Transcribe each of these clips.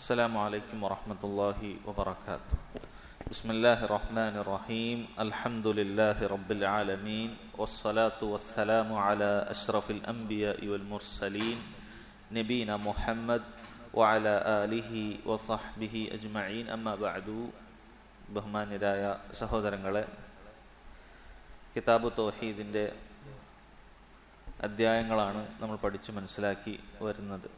السلام عليكم ورحمة الله وبركاته بسم الله الرحمن الرحيم الحمد لله رب العالمين والصلاة والسلام على أشرف الأنبياء والمرسلين نبينا محمد وعلى آله وصحبه أجمعين أما بعد ബഹുമാന്യരായ സഹോദരങ്ങളെ കിതാബ് തൗഹീദിൻ്റെ അധ്യായങ്ങളാണ് നമ്മൾ പഠിച്ചു മനസ്സിലാക്കി വരുന്നത്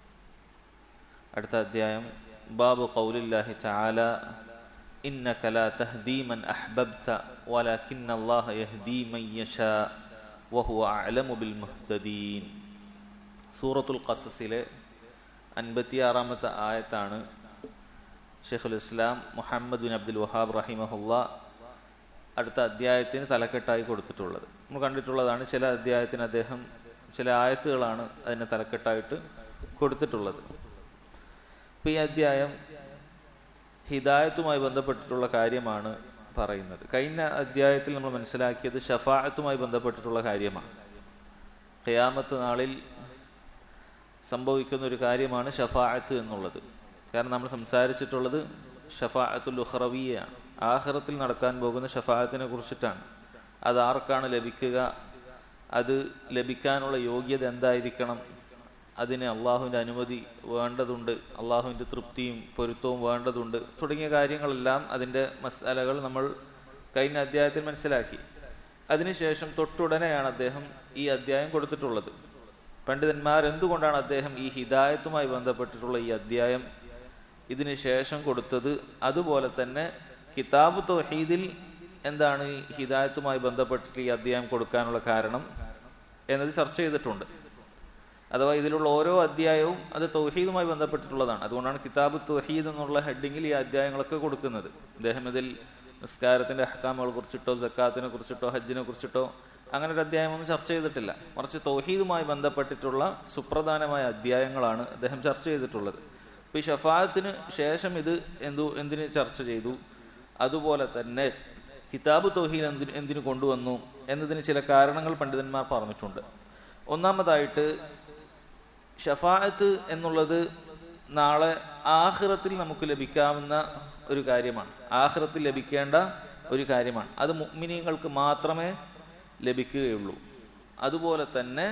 അടുത്ത അധ്യായം ബാബു ഖൗലില്ലാഹി തആല ഇന്നക ലാ തഹ്ദീ മൻ അഹ്ബബ്ത വലാകിന്ന അല്ലാഹ യഹ്ദീ മൻ യശാ വഹുവ അഅലമു ബിൽ മുഹ്തദീൻ സൂറത്തുൽ ഖസസിലെ അൻപത്തിയാറാമത്തെ ആയത്താണ് ഷെയ്ഖുൽ ഇസ്ലാം മുഹമ്മദ് ബിൻ അബ്ദുൽ വഹാബ് റഹിമഹുല്ല അടുത്ത അധ്യായത്തിന് തലക്കെട്ടായി കൊടുത്തിട്ടുള്ളത് നമ്മൾ കണ്ടിട്ടുള്ളതാണ് ചില അധ്യായത്തിന് അദ്ദേഹം ചില ആയത്തുകളാണ് അതിന് തലക്കെട്ടായിട്ട് കൊടുത്തിട്ടുള്ളത് ഇപ്പം ഈ അധ്യായം ഹിദായത്തുമായി ബന്ധപ്പെട്ടിട്ടുള്ള കാര്യമാണ് പറയുന്നത് കഴിഞ്ഞ അധ്യായത്തിൽ നമ്മൾ മനസ്സിലാക്കിയത് ഷഫായത്തുമായി ബന്ധപ്പെട്ടിട്ടുള്ള കാര്യമാണ് ഖിയാമത്ത് നാളിൽ സംഭവിക്കുന്ന ഒരു കാര്യമാണ് ഷഫായത്ത് എന്നുള്ളത് കാരണം നമ്മൾ സംസാരിച്ചിട്ടുള്ളത് ഷഫാഅത്തുൽ ഉഹ്റവിയാണ് ആഹ്റത്തിൽ നടക്കാൻ പോകുന്ന ഷഫാഅത്തിനെ കുറിച്ചിട്ടാണ് അത് ആർക്കാണ് ലഭിക്കുക അത് ലഭിക്കാനുള്ള യോഗ്യത എന്തായിരിക്കണം അതിന് അള്ളാഹുവിൻ്റെ അനുമതി വേണ്ടതുണ്ട് അള്ളാഹുവിൻ്റെ തൃപ്തിയും പൊരുത്തവും വേണ്ടതുണ്ട് തുടങ്ങിയ കാര്യങ്ങളെല്ലാം അതിൻ്റെ മസാലകൾ നമ്മൾ കഴിഞ്ഞ അധ്യായത്തിൽ മനസ്സിലാക്കി അതിനുശേഷം തൊട്ടുടനെയാണ് അദ്ദേഹം ഈ അധ്യായം കൊടുത്തിട്ടുള്ളത് പണ്ഡിതന്മാർ എന്തുകൊണ്ടാണ് അദ്ദേഹം ഈ ഹിദായത്തുമായി ബന്ധപ്പെട്ടിട്ടുള്ള ഈ അധ്യായം ഇതിന് ശേഷം കൊടുത്തത് അതുപോലെ തന്നെ കിതാബ് തൗഹീദിൽ എന്താണ് ഈ ഹിദായത്തുമായി ബന്ധപ്പെട്ടിട്ട് ഈ അധ്യായം കൊടുക്കാനുള്ള കാരണം എന്നത് ചർച്ച ചെയ്തിട്ടുണ്ട് അഥവാ ഇതിലുള്ള ഓരോ അധ്യായവും അത് തൗഹീദുമായി ബന്ധപ്പെട്ടിട്ടുള്ളതാണ് അതുകൊണ്ടാണ് കിതാബ് തൗഹീദ് എന്നുള്ള ഹെഡിങ്ങിൽ ഈ അധ്യായങ്ങളൊക്കെ കൊടുക്കുന്നത് അദ്ദേഹം ഇതിൽ നിസ്കാരത്തിന്റെ അഹ്കാമുകളെ കുറിച്ചിട്ടോ ജക്കാത്തിനെ കുറിച്ചിട്ടോ ഹജ്ജിനെ കുറിച്ചിട്ടോ അങ്ങനെ ഒരു അധ്യായമൊന്നും ചർച്ച ചെയ്തിട്ടില്ല മറിച്ച് തൗഹീദുമായി ബന്ധപ്പെട്ടിട്ടുള്ള സുപ്രധാനമായ അധ്യായങ്ങളാണ് അദ്ദേഹം ചർച്ച ചെയ്തിട്ടുള്ളത് ഇപ്പൊ ഈ ഷഫാത്തിന് ശേഷം ഇത് എന്തു എന്തിന് ചർച്ച ചെയ്തു അതുപോലെ തന്നെ കിതാബ് തൗഹീദ് എന്തിന് എന്തിനു കൊണ്ടുവന്നു എന്നതിന് ചില കാരണങ്ങൾ പണ്ഡിതന്മാർ പറഞ്ഞിട്ടുണ്ട് ഒന്നാമതായിട്ട് ഷഫായത്ത് എന്നുള്ളത് നാളെ ആഹ്റത്തിൽ നമുക്ക് ലഭിക്കാവുന്ന ഒരു കാര്യമാണ് ആഹ്റത്തിൽ ലഭിക്കേണ്ട ഒരു കാര്യമാണ് അത് മുഗ്മിനീങ്ങൾക്ക് മാത്രമേ ലഭിക്കുകയുള്ളൂ അതുപോലെ തന്നെ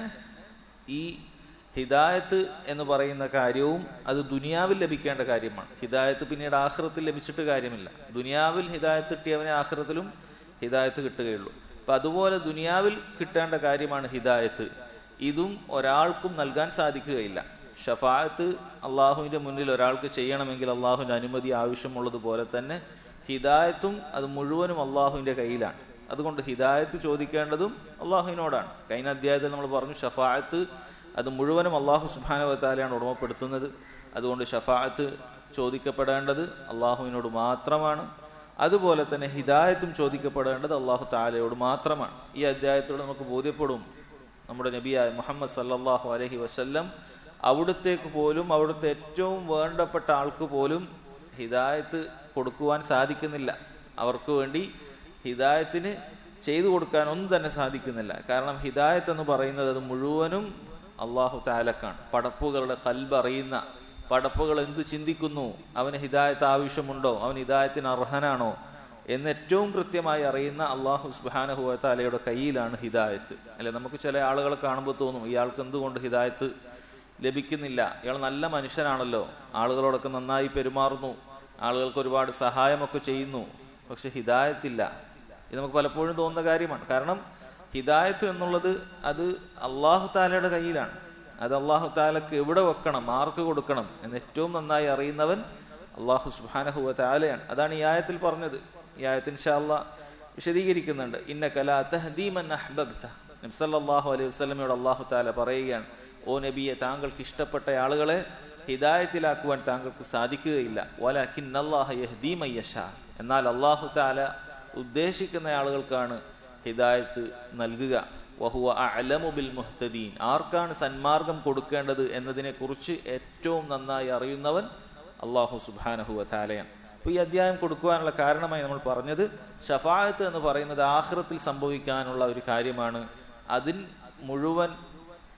ഈ ഹിദായത്ത് എന്ന് പറയുന്ന കാര്യവും അത് ദുനിയാവിൽ ലഭിക്കേണ്ട കാര്യമാണ് ഹിദായത്ത് പിന്നീട് ആഹ്റത്തിൽ ലഭിച്ചിട്ട് കാര്യമില്ല ദുനിയാവിൽ ഹിദായത്ത് കിട്ടിയവനെ ആഹ്റത്തിലും ഹിദായത്ത് കിട്ടുകയുള്ളൂ അപ്പൊ അതുപോലെ ദുനിയാവിൽ കിട്ടേണ്ട കാര്യമാണ് ഹിദായത്ത് ഇതും ഒരാൾക്കും നൽകാൻ സാധിക്കുകയില്ല ഷഫായത്ത് അള്ളാഹുവിന്റെ മുന്നിൽ ഒരാൾക്ക് ചെയ്യണമെങ്കിൽ അള്ളാഹുവിന്റെ അനുമതി ആവശ്യമുള്ളതുപോലെ തന്നെ ഹിദായത്തും അത് മുഴുവനും അള്ളാഹുവിന്റെ കയ്യിലാണ് അതുകൊണ്ട് ഹിദായത്ത് ചോദിക്കേണ്ടതും അള്ളാഹുവിനോടാണ് കഴിഞ്ഞ അധ്യായത്തിൽ നമ്മൾ പറഞ്ഞു ഷഫായത്ത് അത് മുഴുവനും അള്ളാഹു സുബാനുവത്താലെയാണ് ഉടമപ്പെടുത്തുന്നത് അതുകൊണ്ട് ഷഫായത്ത് ചോദിക്കപ്പെടേണ്ടത് അള്ളാഹുവിനോട് മാത്രമാണ് അതുപോലെ തന്നെ ഹിദായത്തും ചോദിക്കപ്പെടേണ്ടത് അള്ളാഹു താലയോട് മാത്രമാണ് ഈ അധ്യായത്തോട് നമുക്ക് ബോധ്യപ്പെടും നമ്മുടെ നബിയായ മുഹമ്മദ് സല്ലാഹു അലഹി വസ്ല്ലം അവിടത്തേക്ക് പോലും അവിടുത്തെ ഏറ്റവും വേണ്ടപ്പെട്ട ആൾക്ക് പോലും ഹിദായത്ത് കൊടുക്കുവാൻ സാധിക്കുന്നില്ല അവർക്ക് വേണ്ടി ഹിദായത്തിന് ചെയ്തു കൊടുക്കാൻ ഒന്നും തന്നെ സാധിക്കുന്നില്ല കാരണം ഹിദായത്ത് എന്ന് പറയുന്നത് അത് മുഴുവനും അള്ളാഹു താലക്കാണ് പടപ്പുകളുടെ കൽബറിയുന്ന പടപ്പുകൾ എന്തു ചിന്തിക്കുന്നു അവന് ഹിദായത്ത് ആവശ്യമുണ്ടോ അവൻ ഹിദായത്തിന് അർഹനാണോ എന്ന് ഏറ്റവും കൃത്യമായി അറിയുന്ന അള്ളാഹു സുബാനഹുവ താലയുടെ കയ്യിലാണ് ഹിദായത്ത് അല്ലെ നമുക്ക് ചില ആളുകളെ കാണുമ്പോൾ തോന്നും ഇയാൾക്ക് എന്തുകൊണ്ട് ഹിദായത്ത് ലഭിക്കുന്നില്ല ഇയാൾ നല്ല മനുഷ്യനാണല്ലോ ആളുകളോടൊക്കെ നന്നായി പെരുമാറുന്നു ആളുകൾക്ക് ഒരുപാട് സഹായമൊക്കെ ചെയ്യുന്നു പക്ഷെ ഹിദായത്തില്ല ഇത് നമുക്ക് പലപ്പോഴും തോന്നുന്ന കാര്യമാണ് കാരണം ഹിദായത്ത് എന്നുള്ളത് അത് അള്ളാഹു താലയുടെ കയ്യിലാണ് അത് അള്ളാഹു താലക്ക് എവിടെ വെക്കണം ആർക്ക് കൊടുക്കണം എന്ന് ഏറ്റവും നന്നായി അറിയുന്നവൻ അള്ളാഹു സുബാനഹുവ താലയാണ് അതാണ് ഈ ആയത്തിൽ പറഞ്ഞത് ഈ ആയത്തിൽ ഷാല്ല വിശദീകരിക്കുന്നുണ്ട് ഇന്ന കലാ തഹദീമൻ അഹ്ബബ്ത നബ്സല്ലാഹു അലൈഹി വസ്ലമയോട് അള്ളാഹു താല പറയുകയാണ് ഓ നബിയെ താങ്കൾക്ക് ഇഷ്ടപ്പെട്ട ആളുകളെ ഹിദായത്തിലാക്കുവാൻ താങ്കൾക്ക് സാധിക്കുകയില്ല വലാഖിൻ അള്ളാഹ യഹ്ദീമയ്യഷ എന്നാൽ അള്ളാഹു താല ഉദ്ദേശിക്കുന്ന ആളുകൾക്കാണ് ഹിദായത്ത് നൽകുക വഹുവ അലമു ബിൽ മുഹ്തദീൻ ആർക്കാണ് സന്മാർഗം കൊടുക്കേണ്ടത് എന്നതിനെ കുറിച്ച് ഏറ്റവും നന്നായി അറിയുന്നവൻ അള്ളാഹു സുബാനഹുവ താലയാണ് അപ്പൊ ഈ അധ്യായം കൊടുക്കുവാനുള്ള കാരണമായി നമ്മൾ പറഞ്ഞത് ഷഫായത്ത് എന്ന് പറയുന്നത് ആഹ്റത്തിൽ സംഭവിക്കാനുള്ള ഒരു കാര്യമാണ് അതിൽ മുഴുവൻ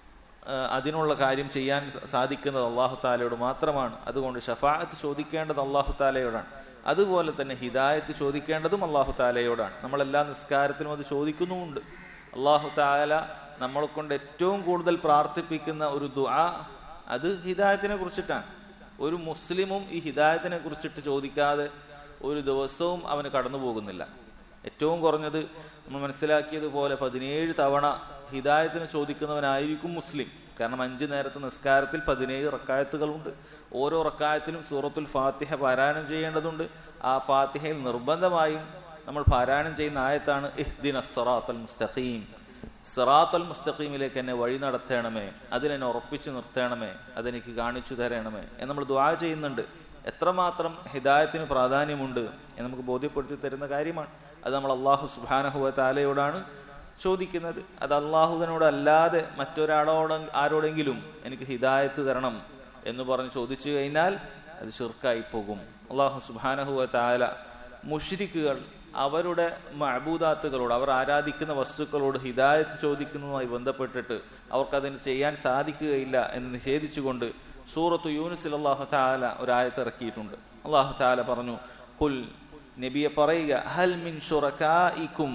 ഏഹ് അതിനുള്ള കാര്യം ചെയ്യാൻ സ- സാധിക്കുന്നത് അള്ളാഹു താലയോട് മാത്രമാണ് അതുകൊണ്ട് ഷഫാഅത്ത് ചോദിക്കേണ്ടത് അള്ളാഹു താലയോടാണ് അതുപോലെ തന്നെ ഹിദായത്ത് ചോദിക്കേണ്ടതും അള്ളാഹു താലയോടാണ് നമ്മളെല്ലാ നിസ്കാരത്തിലും അത് ചോദിക്കുന്നുമുണ്ട് അള്ളാഹു താല നമ്മളെ കൊണ്ട് ഏറ്റവും കൂടുതൽ പ്രാർത്ഥിപ്പിക്കുന്ന ഒരു ദുആ അത് ഹിദായത്തിനെ കുറിച്ചിട്ടാണ് ഒരു മുസ്ലിമും ഈ ഹിദായത്തിനെ കുറിച്ചിട്ട് ചോദിക്കാതെ ഒരു ദിവസവും അവന് കടന്നു പോകുന്നില്ല ഏറ്റവും കുറഞ്ഞത് നമ്മൾ മനസ്സിലാക്കിയതുപോലെ പതിനേഴ് തവണ ഹിദായത്തിന് ചോദിക്കുന്നവനായിരിക്കും മുസ്ലിം കാരണം അഞ്ചു നേരത്തെ നിസ്കാരത്തിൽ പതിനേഴ് റക്കായത്തുകളുണ്ട് ഓരോ റക്കായത്തിലും സൂറത്തുൽ ഫാത്തിഹ പാരായണം ചെയ്യേണ്ടതുണ്ട് ആ ഫാത്തിഹയിൽ നിർബന്ധമായും നമ്മൾ പാരായണം ചെയ്യുന്ന ആയത്താണ് ഇഹ്ദിൻ അസ്സറാത്തൽ മുസ്തഖീം സിറാത്തൽ മുസ്തഖീമിലേക്ക് എന്നെ വഴി നടത്തണമേ അതിലെന്നെ ഉറപ്പിച്ചു നിർത്തണമേ അതെനിക്ക് കാണിച്ചു തരണമേ എന്ന് നമ്മൾ ദ്വാ ചെയ്യുന്നുണ്ട് എത്രമാത്രം ഹിദായത്തിന് പ്രാധാന്യമുണ്ട് എന്ന് നമുക്ക് ബോധ്യപ്പെടുത്തി തരുന്ന കാര്യമാണ് അത് നമ്മൾ അള്ളാഹു സുബാനഹുവ താലയോടാണ് ചോദിക്കുന്നത് അത് അള്ളാഹുവിനോട് അല്ലാതെ മറ്റൊരാളോട് ആരോടെങ്കിലും എനിക്ക് ഹിദായത്ത് തരണം എന്ന് പറഞ്ഞ് ചോദിച്ചു കഴിഞ്ഞാൽ അത് ഷിർക്കായി പോകും അള്ളാഹു സുബാനഹുവ താല മുഷ്രിക്കുകൾ അവരുടെ മഅബൂദാത്തുകളോട് അവർ ആരാധിക്കുന്ന വസ്തുക്കളോട് ഹിദായത്ത് ചോദിക്കുന്നതുമായി ബന്ധപ്പെട്ടിട്ട് അവർക്കതിന് ചെയ്യാൻ സാധിക്കുകയില്ല എന്ന് നിഷേധിച്ചുകൊണ്ട് സൂറത്ത് യൂനിസിൽ അള്ളാഹു താല ഒരായത്ത് ഇറക്കിയിട്ടുണ്ട് അള്ളാഹു താല പറഞ്ഞു കുൽ നബിയെ പറയുക ഹൽ മിൻ ഷുറക്കായിക്കും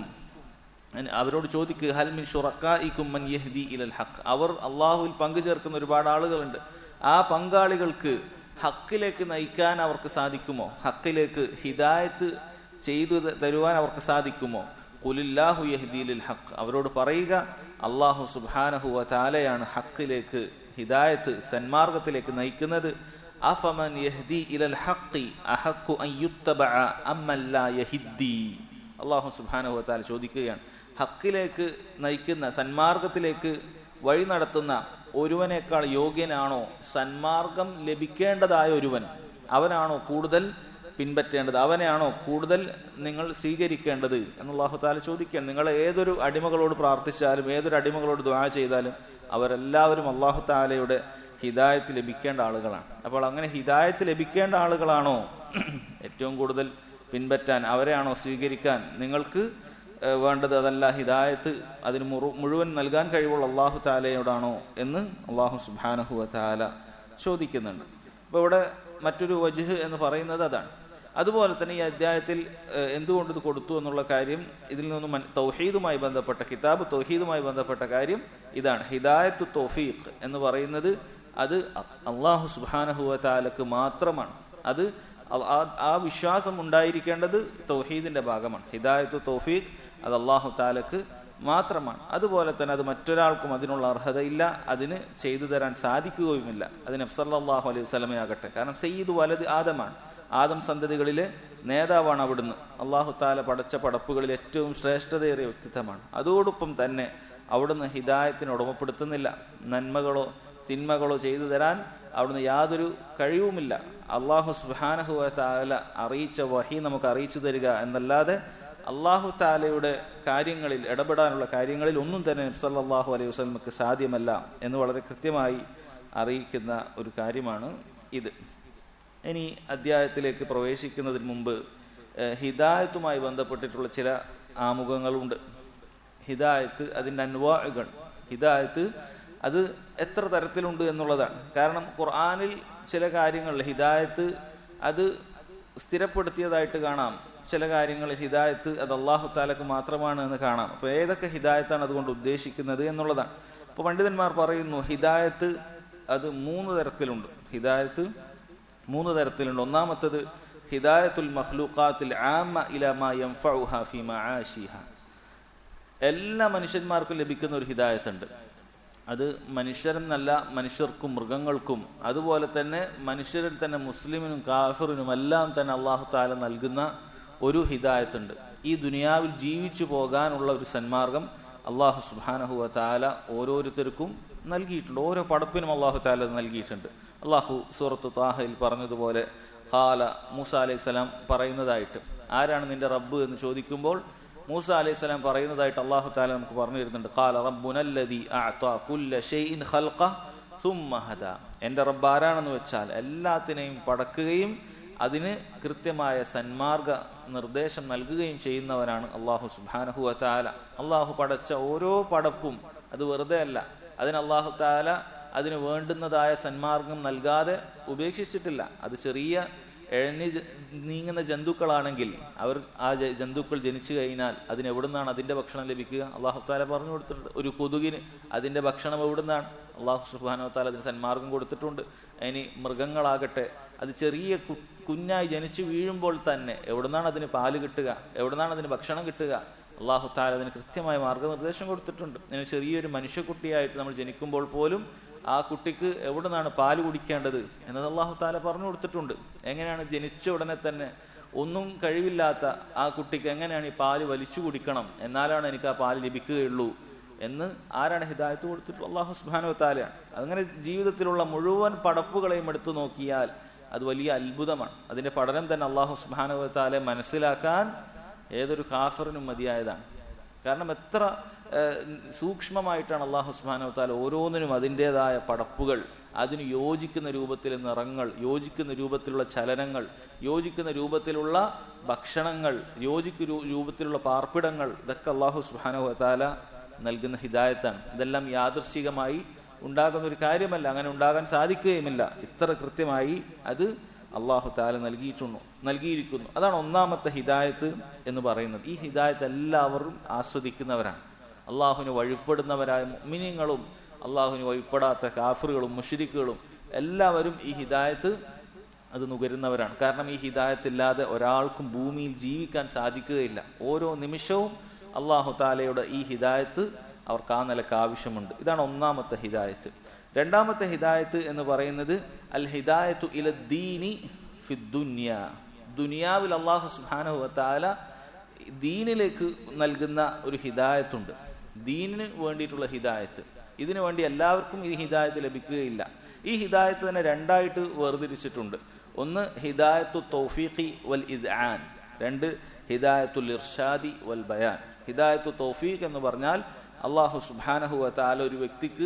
അവരോട് ചോദിക്കുക ഹൽ മിൻ ഷുറക്കായിക്കും മൻ യഹ്ദി ഇലൽ ഹഖ് അവർ അള്ളാഹുവിൽ പങ്കു ചേർക്കുന്ന ഒരുപാട് ആളുകളുണ്ട് ആ പങ്കാളികൾക്ക് ഹക്കിലേക്ക് നയിക്കാൻ അവർക്ക് സാധിക്കുമോ ഹക്കിലേക്ക് ഹിദായത്ത് ചെയ്തു ത- തരുവാൻ അവർക്ക് സാധിക്കുമോ കുലില്ലാഹു യഹ്ദീലിൽ ഹക്ക് അവരോട് പറയുക അള്ളാഹു സുബ്ഹാനഹു വ താലയാണ് ഹക്കിലേക്ക് ഹിദായത്ത് സന്മാർഗത്തിലേക്ക് നയിക്കുന്നത് അഫമൻ യഹ്ദി ഇലൽ ഹഖി അഹഖു അൻ യുത്തബഅ അമ്മൻ ലാ യഹിദ്ദി അള്ളാഹു സുബ്ഹാനഹു വ താല ചോദിക്കുകയാണ് ഹക്കിലേക്ക് നയിക്കുന്ന സന്മാർഗത്തിലേക്ക് വഴി നടത്തുന്ന ഒരുവനേക്കാൾ യോഗ്യനാണോ സന്മാർഗം ലഭിക്കേണ്ടതായ ഒരുവൻ അവനാണോ കൂടുതൽ പിൻപറ്റേണ്ടത് അവനെയാണോ കൂടുതൽ നിങ്ങൾ സ്വീകരിക്കേണ്ടത് എന്ന് അള്ളാഹു താല ചോദിക്കുകയാണ് നിങ്ങൾ ഏതൊരു അടിമകളോട് പ്രാർത്ഥിച്ചാലും ഏതൊരു അടിമകളോട് ദ്വാ ചെയ്താലും അവരെല്ലാവരും അള്ളാഹു താലയുടെ ഹിദായത്ത് ലഭിക്കേണ്ട ആളുകളാണ് അപ്പോൾ അങ്ങനെ ഹിദായത്ത് ലഭിക്കേണ്ട ആളുകളാണോ ഏറ്റവും കൂടുതൽ പിൻപറ്റാൻ അവരെയാണോ സ്വീകരിക്കാൻ നിങ്ങൾക്ക് ഏഹ്, വേണ്ടത് അതല്ല ഹിദായത്ത് അതിന് മുറു- മുഴുവൻ നൽകാൻ കഴിവുള്ള അള്ളാഹു താലയോടാണോ എന്ന് അള്ളാഹു സുബാനഹു താല ചോദിക്കുന്നുണ്ട് അപ്പോൾ ഇവിടെ മറ്റൊരു വജുഹ് എന്ന് പറയുന്നത് അതാണ് അതുപോലെ തന്നെ ഈ അധ്യായത്തിൽ ഏഹ്, എന്തുകൊണ്ട് ഇത് കൊടുത്തു എന്നുള്ള കാര്യം ഇതിൽ നിന്നും മൻ- തൗഹീദുമായി ബന്ധപ്പെട്ട കിതാബ് തൗഹീദുമായി ബന്ധപ്പെട്ട കാര്യം ഇതാണ് ഹിദായത്തു തൗഫീഖ് എന്ന് പറയുന്നത് അത് അള്ളാഹു സുബാനഹുവ താലക്ക് മാത്രമാണ് അത് അ- ആ- ആ വിശ്വാസം ഉണ്ടായിരിക്കേണ്ടത് തൗഹീദിന്റെ ഭാഗമാണ് ഹിദായത്തു തൗഫീഖ് അത് അള്ളാഹു താലക്ക് മാത്രമാണ് അതുപോലെ തന്നെ അത് മറ്റൊരാൾക്കും അതിനുള്ള അർഹതയില്ല അതിന് ചെയ്തു തരാൻ സാധിക്കുകയുമില്ല അതിന് അഫ്സല്ലാഹു അലൈഹി വസല്ലമയാകട്ടെ കാരണം സയ്യിദ് വലത് ആദമാണ് ആദം സന്തതികളിലെ നേതാവാണ് അവിടുന്ന് അള്ളാഹു താല പടച്ച പടപ്പുകളിൽ ഏറ്റവും ശ്രേഷ്ഠതയേറിയ വ്യക്തിത്വമാണ് അതോടൊപ്പം തന്നെ അവിടുന്ന് ഹിദായത്തിന് ഉടമപ്പെടുത്തുന്നില്ല നന്മകളോ തിന്മകളോ ചെയ്തു തരാൻ അവിടുന്ന് യാതൊരു കഴിവുമില്ല അള്ളാഹു സുബാനഹുവ താല അറിയിച്ച വഹി നമുക്ക് അറിയിച്ചു തരിക എന്നല്ലാതെ അള്ളാഹു താലയുടെ കാര്യങ്ങളിൽ ഇടപെടാനുള്ള കാര്യങ്ങളിൽ ഒന്നും തന്നെ നബ്സല്ലാഹു അലൈഹി വസ്ലമക്ക് സാധ്യമല്ല എന്ന് വളരെ കൃത്യമായി അറിയിക്കുന്ന ഒരു കാര്യമാണ് ഇത് ഇനി അധ്യായത്തിലേക്ക് പ്രവേശിക്കുന്നതിന് മുമ്പ് ഏഹ്, ഹിദായത്തുമായി ബന്ധപ്പെട്ടിട്ടുള്ള ചില ആമുഖങ്ങളുണ്ട് ഹിദായത്ത് അതിൻ്റെ അൻവാകൾ ഹിദായത്ത് അത് എത്ര തരത്തിലുണ്ട് എന്നുള്ളതാണ് കാരണം ഖുർആാനിൽ ചില കാര്യങ്ങളിൽ ഹിദായത്ത് അത് സ്ഥിരപ്പെടുത്തിയതായിട്ട് കാണാം ചില കാര്യങ്ങളിൽ ഹിദായത്ത് അത് അള്ളാഹു താലക്ക് മാത്രമാണ് എന്ന് കാണാം അപ്പൊ ഏതൊക്കെ ഹിദായത്താണ് അതുകൊണ്ട് ഉദ്ദേശിക്കുന്നത് എന്നുള്ളതാണ് അപ്പൊ പണ്ഡിതന്മാർ പറയുന്നു ഹിദായത്ത് അത് മൂന്ന് തരത്തിലുണ്ട് ഹിദായത്ത് മൂന്ന് തരത്തിലുണ്ട് ഒന്നാമത്തത് ഹിദായത്തുൽ മഖ്ലൂഖാത്തിൽ ആമ ഇലാ യൻഫഉഹ ഫീ മആശിഹ എല്ലാ മനുഷ്യന്മാർക്കും ലഭിക്കുന്ന ഒരു ഹിദായത്തുണ്ട് അത് മനുഷ്യരെന്നല്ല മനുഷ്യർക്കും മൃഗങ്ങൾക്കും അതുപോലെ തന്നെ മനുഷ്യരിൽ തന്നെ മുസ്ലിമിനും കാഫിറിനും എല്ലാം തന്നെ അള്ളാഹു താല നൽകുന്ന ഒരു ഹിദായത്തുണ്ട് ഈ ദുനിയാവിൽ ജീവിച്ചു പോകാനുള്ള ഒരു സന്മാർഗം അള്ളാഹു സുബാനഹുവ താല ഓരോരുത്തർക്കും നൽകിയിട്ടുണ്ട് ഓരോ പടപ്പിനും അള്ളാഹു താല നൽകിയിട്ടുണ്ട് അള്ളാഹു സൂറത്ത് താഹയിൽ പറഞ്ഞതുപോലെ ഖാല മൂസ അലൈഹി സ്വലാം പറയുന്നതായിട്ട് ആരാണ് നിന്റെ റബ്ബ് എന്ന് ചോദിക്കുമ്പോൾ മൂസ അലൈഹി സ്വലാം പറയുന്നതായിട്ട് അള്ളാഹു താല നമുക്ക് പറഞ്ഞു തരുന്നുണ്ട് ഖാല റബ്ബുനല്ലദി അഅ്താ കുല്ല ഷൈഇൻ ഖൽഖ സുമ്മ ഹദ എൻ്റെ റബ്ബ് ആരാണെന്ന് വെച്ചാൽ എല്ലാത്തിനെയും പടക്കുകയും അതിന് കൃത്യമായ സന്മാർഗ നിർദ്ദേശം നൽകുകയും ചെയ്യുന്നവനാണ് അള്ളാഹു സുബാനഹു താല അള്ളാഹു പടച്ച ഓരോ പടപ്പും അത് വെറുതെ അല്ല അതിന് അള്ളാഹു താല അതിന് വേണ്ടുന്നതായ സന്മാർഗം നൽകാതെ ഉപേക്ഷിച്ചിട്ടില്ല അത് ചെറിയ എഴഞ്ഞ് ജ- നീങ്ങുന്ന ജന്തുക്കളാണെങ്കിൽ അവർ ആ ജ- ജന്തുക്കൾ ജനിച്ചു കഴിഞ്ഞാൽ അതിന് എവിടുന്നാണ് അതിന്റെ ഭക്ഷണം ലഭിക്കുക അള്ളാഹു താല പറഞ്ഞു കൊടുത്തിട്ടുണ്ട് ഒരു കൊതുകിന് അതിന്റെ ഭക്ഷണം എവിടുന്നാണ് അള്ളാഹു സുബാനോ താല അതിന് സന്മാർഗം കൊടുത്തിട്ടുണ്ട് ഇനി മൃഗങ്ങളാകട്ടെ അത് ചെറിയ കു- കുഞ്ഞായി ജനിച്ചു വീഴുമ്പോൾ തന്നെ എവിടുന്നാണ് അതിന് പാല് കിട്ടുക എവിടുന്നാണ് അതിന് ഭക്ഷണം കിട്ടുക അള്ളാഹു താല അതിന് കൃത്യമായ മാർഗനിർദ്ദേശം കൊടുത്തിട്ടുണ്ട് ഇനി ചെറിയൊരു മനുഷ്യക്കുട്ടിയായിട്ട് നമ്മൾ ജനിക്കുമ്പോൾ പോലും ആ കുട്ടിക്ക് എവിടുന്നാണ് പാല് കുടിക്കേണ്ടത് എന്നത് അള്ളാഹു താല പറഞ്ഞു കൊടുത്തിട്ടുണ്ട് എങ്ങനെയാണ് ജനിച്ച ഉടനെ തന്നെ ഒന്നും കഴിവില്ലാത്ത ആ കുട്ടിക്ക് എങ്ങനെയാണ് ഈ പാല് വലിച്ചു കുടിക്കണം എന്നാലാണ് എനിക്ക് ആ പാല് ലഭിക്കുകയുള്ളൂ എന്ന് ആരാണ് ഹിദായത്ത് കൊടുത്തിട്ടുള്ളത് അള്ളാഹു സുബാനോ താലയാണ് അങ്ങനെ ജീവിതത്തിലുള്ള മുഴുവൻ പടപ്പുകളെയും എടുത്തു നോക്കിയാൽ അത് വലിയ അത്ഭുതമാണ് അതിന്റെ പഠനം തന്നെ അള്ളാഹു സുബാനോ താലെ മനസ്സിലാക്കാൻ ഏതൊരു കാഫറിനും മതിയായതാണ് കാരണം എത്ര ഏഹ്, സൂക്ഷ്മമായിട്ടാണ് അള്ളാഹു സുബാനോ താല ഓരോന്നിനും അതിൻ്റെതായ പടപ്പുകൾ അതിന് യോജിക്കുന്ന രൂപത്തിലെ നിറങ്ങൾ യോജിക്കുന്ന രൂപത്തിലുള്ള ചലനങ്ങൾ യോജിക്കുന്ന രൂപത്തിലുള്ള ഭക്ഷണങ്ങൾ യോജിക്കുന്ന രൂ- രൂപത്തിലുള്ള പാർപ്പിടങ്ങൾ ഇതൊക്കെ അള്ളാഹു സുബാനോ താല നൽകുന്ന ഹിദായത്താണ് ഇതെല്ലാം യാദൃശികമായി ഉണ്ടാകുന്ന ഒരു കാര്യമല്ല അങ്ങനെ ഉണ്ടാകാൻ സാധിക്കുകയുമില്ല ഇത്ര കൃത്യമായി അത് അള്ളാഹു താല നൽകിയിട്ടുണ്ട് നൽകിയിരിക്കുന്നു അതാണ് ഒന്നാമത്തെ ഹിദായത്ത് എന്ന് പറയുന്നത് ഈ ഹിദായത്ത് എല്ലാവരും ആസ്വദിക്കുന്നവരാണ് അള്ളാഹുവിന് വഴിപ്പെടുന്നവരായ മിനിങ്ങളും അള്ളാഹുവിന് വഴിപ്പെടാത്ത കാഫറുകളും മുഷരിക്കുകളും എല്ലാവരും ഈ ഹിദായത്ത് അത് നുകരുന്നവരാണ് കാരണം ഈ ഹിദായത്തില്ലാതെ ഒരാൾക്കും ഭൂമിയിൽ ജീവിക്കാൻ സാധിക്കുകയില്ല ഓരോ നിമിഷവും അള്ളാഹു താലയുടെ ഈ ഹിദായത്ത് അവർക്ക് ആ നിലക്ക് ആവശ്യമുണ്ട് ഇതാണ് ഒന്നാമത്തെ ഹിദായത്ത് രണ്ടാമത്തെ ഹിദായത്ത് എന്ന് പറയുന്നത് അൽ ഹിദായത്തു ഇല ദീനി ഫിദ്ദുന്യ ദുനിയാവിൽ അള്ളാഹു സുബാനഹു താല ദീനിലേക്ക് നൽകുന്ന ഒരു ഹിദായത്തുണ്ട് ദീനിന് വേണ്ടിയിട്ടുള്ള ഹിദായത്ത് ഇതിനു വേണ്ടി എല്ലാവർക്കും ഈ ഹിദായത്ത് ലഭിക്കുകയില്ല ഈ ഹിദായത്ത് തന്നെ രണ്ടായിട്ട് വേർതിരിച്ചിട്ടുണ്ട് ഒന്ന് ഹിദായത്തു തൗഫീഖി വൽ ഇദ്ആൻ രണ്ട് ഹിദായത്തുൽ ഇർഷാദി വൽ ബയാൻ ഹിദായത്തു തൗഫീഖ് എന്ന് പറഞ്ഞാൽ അള്ളാഹു സുബ്ഹാനഹു വ തആല ഒരു വ്യക്തിക്ക്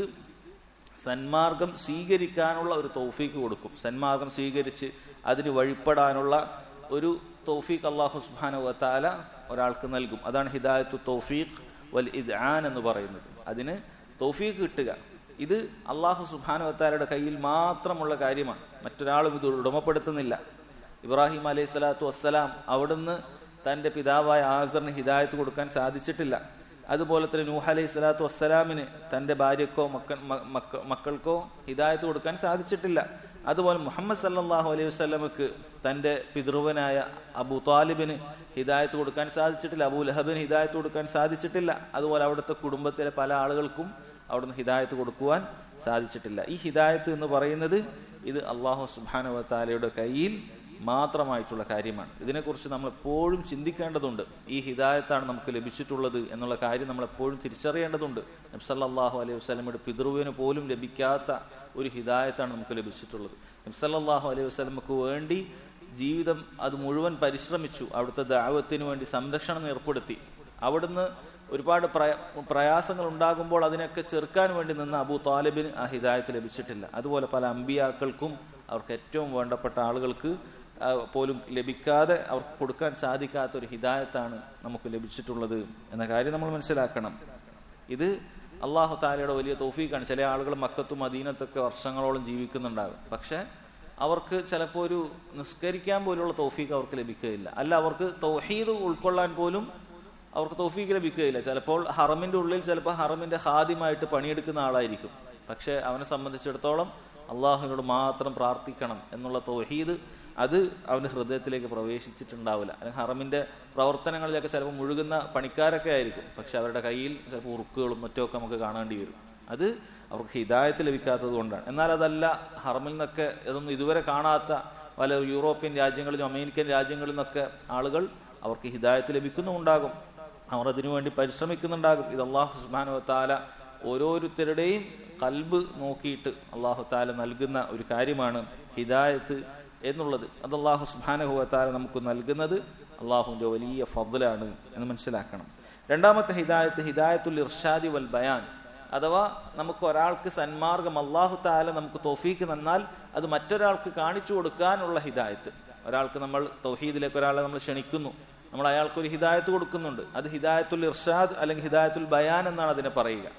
സന്മാർഗം സ്വീകരിക്കാനുള്ള ഒരു തൗഫീക്ക് കൊടുക്കും സന്മാർഗം സ്വീകരിച്ച് അതിന് വഴിപ്പെടാനുള്ള ഒരു തൗഫീഖ് അള്ളാഹു സുബ്ഹാനഹു വ തആല ഒരാൾക്ക് നൽകും അതാണ് ഹിദായത്തു തൗഫീഖ് വൽ ഇദ്ആൻ എന്ന് പറയുന്നത് അതിന് തൗഫീഖ് കിട്ടുക ഇത് അള്ളാഹു സുബ്ഹാനഹു വ തആലയുടെ കയ്യിൽ മാത്രമുള്ള കാര്യമാണ് മറ്റൊരാളും ഇത് ഉടമപ്പെടുത്തുന്നില്ല ഇബ്രാഹിം അലൈഹി സ്വലാത്തു വസ്സലാം അവിടുന്ന് തന്റെ പിതാവായ ആസറിന് ഹിദായത്ത് കൊടുക്കാൻ സാധിച്ചിട്ടില്ല അതുപോലെ തന്നെ നൂഹ് അലൈഹി സ്വലാത്തു വസ്സലാമിന് തന്റെ ഭാര്യക്കോ മക്ക മ- മക്ക- മക്കൾക്കോ ഹിദായത്ത് കൊടുക്കാൻ സാധിച്ചിട്ടില്ല അതുപോലെ മുഹമ്മദ് സല്ലല്ലാഹു അലൈഹി വസ്ലമക്ക് തന്റെ പിതൃവനായ അബു താലിബിന് ഹിദായത്ത് കൊടുക്കാൻ സാധിച്ചിട്ടില്ല അബൂ ലഹബിന് ഹിദായത്ത് കൊടുക്കാൻ സാധിച്ചിട്ടില്ല അതുപോലെ അവിടുത്തെ കുടുംബത്തിലെ പല ആളുകൾക്കും അവിടുന്ന് ഹിദായത്ത് കൊടുക്കുവാൻ സാധിച്ചിട്ടില്ല ഈ ഹിദായത്ത് എന്ന് പറയുന്നത് ഇത് അള്ളാഹു സുബാനു താലയുടെ കയ്യിൽ മാത്രമായിട്ടുള്ള കാര്യമാണ് ഇതിനെക്കുറിച്ച് നമ്മൾ എപ്പോഴും ചിന്തിക്കേണ്ടതുണ്ട് ഈ ഹിദായത്താണ് നമുക്ക് ലഭിച്ചിട്ടുള്ളത് എന്നുള്ള കാര്യം നമ്മൾ എപ്പോഴും തിരിച്ചറിയേണ്ടതുണ്ട് നബ്സല്ലാഹു അലൈഹി വസ്ലമയുടെ പിതൃവിന് പോലും ലഭിക്കാത്ത ഒരു ഹിദായത്താണ് നമുക്ക് ലഭിച്ചിട്ടുള്ളത് നബ്സല്ലാഹു അലൈഹി വസ്ലമക്ക് വേണ്ടി ജീവിതം അത് മുഴുവൻ പരിശ്രമിച്ചു അവിടുത്തെ ദാവത്തിന് വേണ്ടി സംരക്ഷണം ഏർപ്പെടുത്തി അവിടുന്ന് ഒരുപാട് പ്രയ പ്രയാസങ്ങൾ ഉണ്ടാകുമ്പോൾ അതിനൊക്കെ ചെറുക്കാൻ വേണ്ടി നിന്ന അബൂ താലിബിന് ആ ഹിദായത്ത് ലഭിച്ചിട്ടില്ല അതുപോലെ പല അമ്പിയാക്കൾക്കും അവർക്ക് ഏറ്റവും വേണ്ടപ്പെട്ട ആളുകൾക്ക് ആ, പോലും ലഭിക്കാതെ അവർക്ക് കൊടുക്കാൻ സാധിക്കാത്ത ഒരു ഹിദായത്താണ് നമുക്ക് ലഭിച്ചിട്ടുള്ളത് എന്ന കാര്യം നമ്മൾ മനസ്സിലാക്കണം ഇത് അള്ളാഹു താലയുടെ വലിയ തോഫീക്കാണ് ചില ആളുകൾ മക്കത്തും മദീനത്തൊക്കെ വർഷങ്ങളോളം ജീവിക്കുന്നുണ്ടാകും പക്ഷെ അവർക്ക് ചിലപ്പോൾ ഒരു നിസ്കരിക്കാൻ പോലുള്ള തോഫീക്ക് അവർക്ക് ലഭിക്കുകയില്ല അല്ല അവർക്ക് തൗഹീദ് ഉൾക്കൊള്ളാൻ പോലും അവർക്ക് തോഫീക്ക് ലഭിക്കുകയില്ല ചിലപ്പോൾ ഹറമിന്റെ ഉള്ളിൽ ചിലപ്പോൾ ഹറമിന്റെ ഹാദ്യമായിട്ട് പണിയെടുക്കുന്ന ആളായിരിക്കും പക്ഷെ അവനെ സംബന്ധിച്ചിടത്തോളം അള്ളാഹുവിനോട് മാത്രം പ്രാർത്ഥിക്കണം എന്നുള്ള തൗഹീദ് അത് അവന്റെ ഹൃദയത്തിലേക്ക് പ്രവേശിച്ചിട്ടുണ്ടാവില്ല അല്ലെങ്കിൽ ഹറമിന്റെ പ്രവർത്തനങ്ങളിലൊക്കെ ചിലപ്പോൾ മുഴുകുന്ന പണിക്കാരൊക്കെ ആയിരിക്കും പക്ഷെ അവരുടെ കയ്യിൽ ചിലപ്പോൾ ഉറുക്കുകളും മറ്റുമൊക്കെ നമുക്ക് കാണേണ്ടി വരും അത് അവർക്ക് ഹിദായത്ത് ലഭിക്കാത്തത് കൊണ്ടാണ് എന്നാൽ അതല്ല ഹറമിൽ നിന്നൊക്കെ ഇതൊന്നും ഇതുവരെ കാണാത്ത പല യൂറോപ്യൻ രാജ്യങ്ങളിലും അമേരിക്കൻ രാജ്യങ്ങളിൽ നിന്നൊക്കെ ആളുകൾ അവർക്ക് ഹിദായത്ത് ലഭിക്കുന്നുണ്ടാകും അവർ അതിനുവേണ്ടി പരിശ്രമിക്കുന്നുണ്ടാകും ഇത് അള്ളാഹു സുബാനു താല ഓരോരുത്തരുടെയും കൽബ് നോക്കിയിട്ട് അള്ളാഹു താല നൽകുന്ന ഒരു കാര്യമാണ് ഹിദായത്ത് എന്നുള്ളത് അത് അള്ളാഹു സുബാനഹുവ താല നമുക്ക് നൽകുന്നത് അള്ളാഹുവിന്റെ വലിയ ഫضലാണ് എന്ന് മനസ്സിലാക്കണം രണ്ടാമത്തെ ഹിദായത്ത് ഹിദായത്തുൽ ഇർഷാദി വൽ ബയാൻ അഥവാ നമുക്ക് ഒരാൾക്ക് സന്മാർഗം അള്ളാഹു താല നമുക്ക് തോഫീക്ക് തന്നാൽ അത് മറ്റൊരാൾക്ക് കാണിച്ചു കൊടുക്കാനുള്ള ഹിദായത്ത് ഒരാൾക്ക് നമ്മൾ തൗഹീദിലേക്ക് ഒരാളെ നമ്മൾ ക്ഷണിക്കുന്നു നമ്മൾ അയാൾക്ക് ഒരു ഹിദായത്ത് കൊടുക്കുന്നുണ്ട് അത് ഹിദായത്തുൽ ഇർഷാദ് അല്ലെങ്കിൽ ഹിദായത്തുൽ ബയാൻ എന്നാണ് അതിനെ പറയുക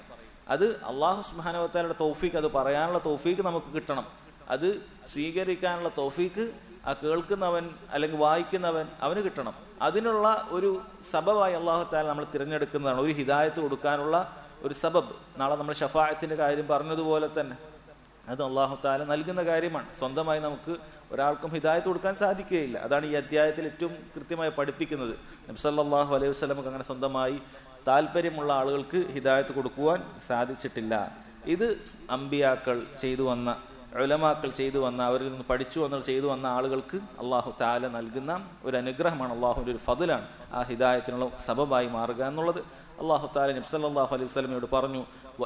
അത് അള്ളാഹു സുബാനുവത്താലയുടെ തൗഫീക്ക് അത് പറയാനുള്ള തൗഫീക്ക് നമുക്ക് കിട്ടണം അത് സ്വീകരിക്കാനുള്ള തൗഫീക്ക് ആ കേൾക്കുന്നവൻ അല്ലെങ്കിൽ വായിക്കുന്നവൻ അവന് കിട്ടണം അതിനുള്ള ഒരു സബബായി അള്ളാഹു താല നമ്മൾ തിരഞ്ഞെടുക്കുന്നതാണ് ഒരു ഹിദായത്ത് കൊടുക്കാനുള്ള ഒരു സബബ് നാളെ നമ്മൾ ഷഫായത്തിന്റെ കാര്യം പറഞ്ഞതുപോലെ തന്നെ അത് അള്ളാഹു താല നൽകുന്ന കാര്യമാണ് സ്വന്തമായി നമുക്ക് ഒരാൾക്കും ഹിദായത്ത് കൊടുക്കാൻ സാധിക്കുകയില്ല അതാണ് ഈ അധ്യായത്തിൽ ഏറ്റവും കൃത്യമായി പഠിപ്പിക്കുന്നത് നബ്സല്ലാഹു അലൈഹി വസ്ലമക്ക് അങ്ങനെ സ്വന്തമായി താല്പര്യമുള്ള ആളുകൾക്ക് ഹിദായത്ത് കൊടുക്കുവാൻ സാധിച്ചിട്ടില്ല ഇത് അമ്പിയാക്കൾ ചെയ്തു വന്ന ഉലമാക്കൾ ചെയ്തു വന്ന അവരിൽ നിന്ന് പഠിച്ചു വന്ന ചെയ്തു വന്ന ആളുകൾക്ക് അള്ളാഹു താല നൽകുന്ന ഒരു അനുഗ്രഹമാണ് അള്ളാഹുവിന്റെ ഒരു ഫതിലാണ് ആ ഹിദായത്തിനുള്ള സബബായി മാറുക എന്നുള്ളത് അള്ളാഹു താല നബ്സല്ലാഹു അലൈഹി വസ്ലമയോട് പറഞ്ഞു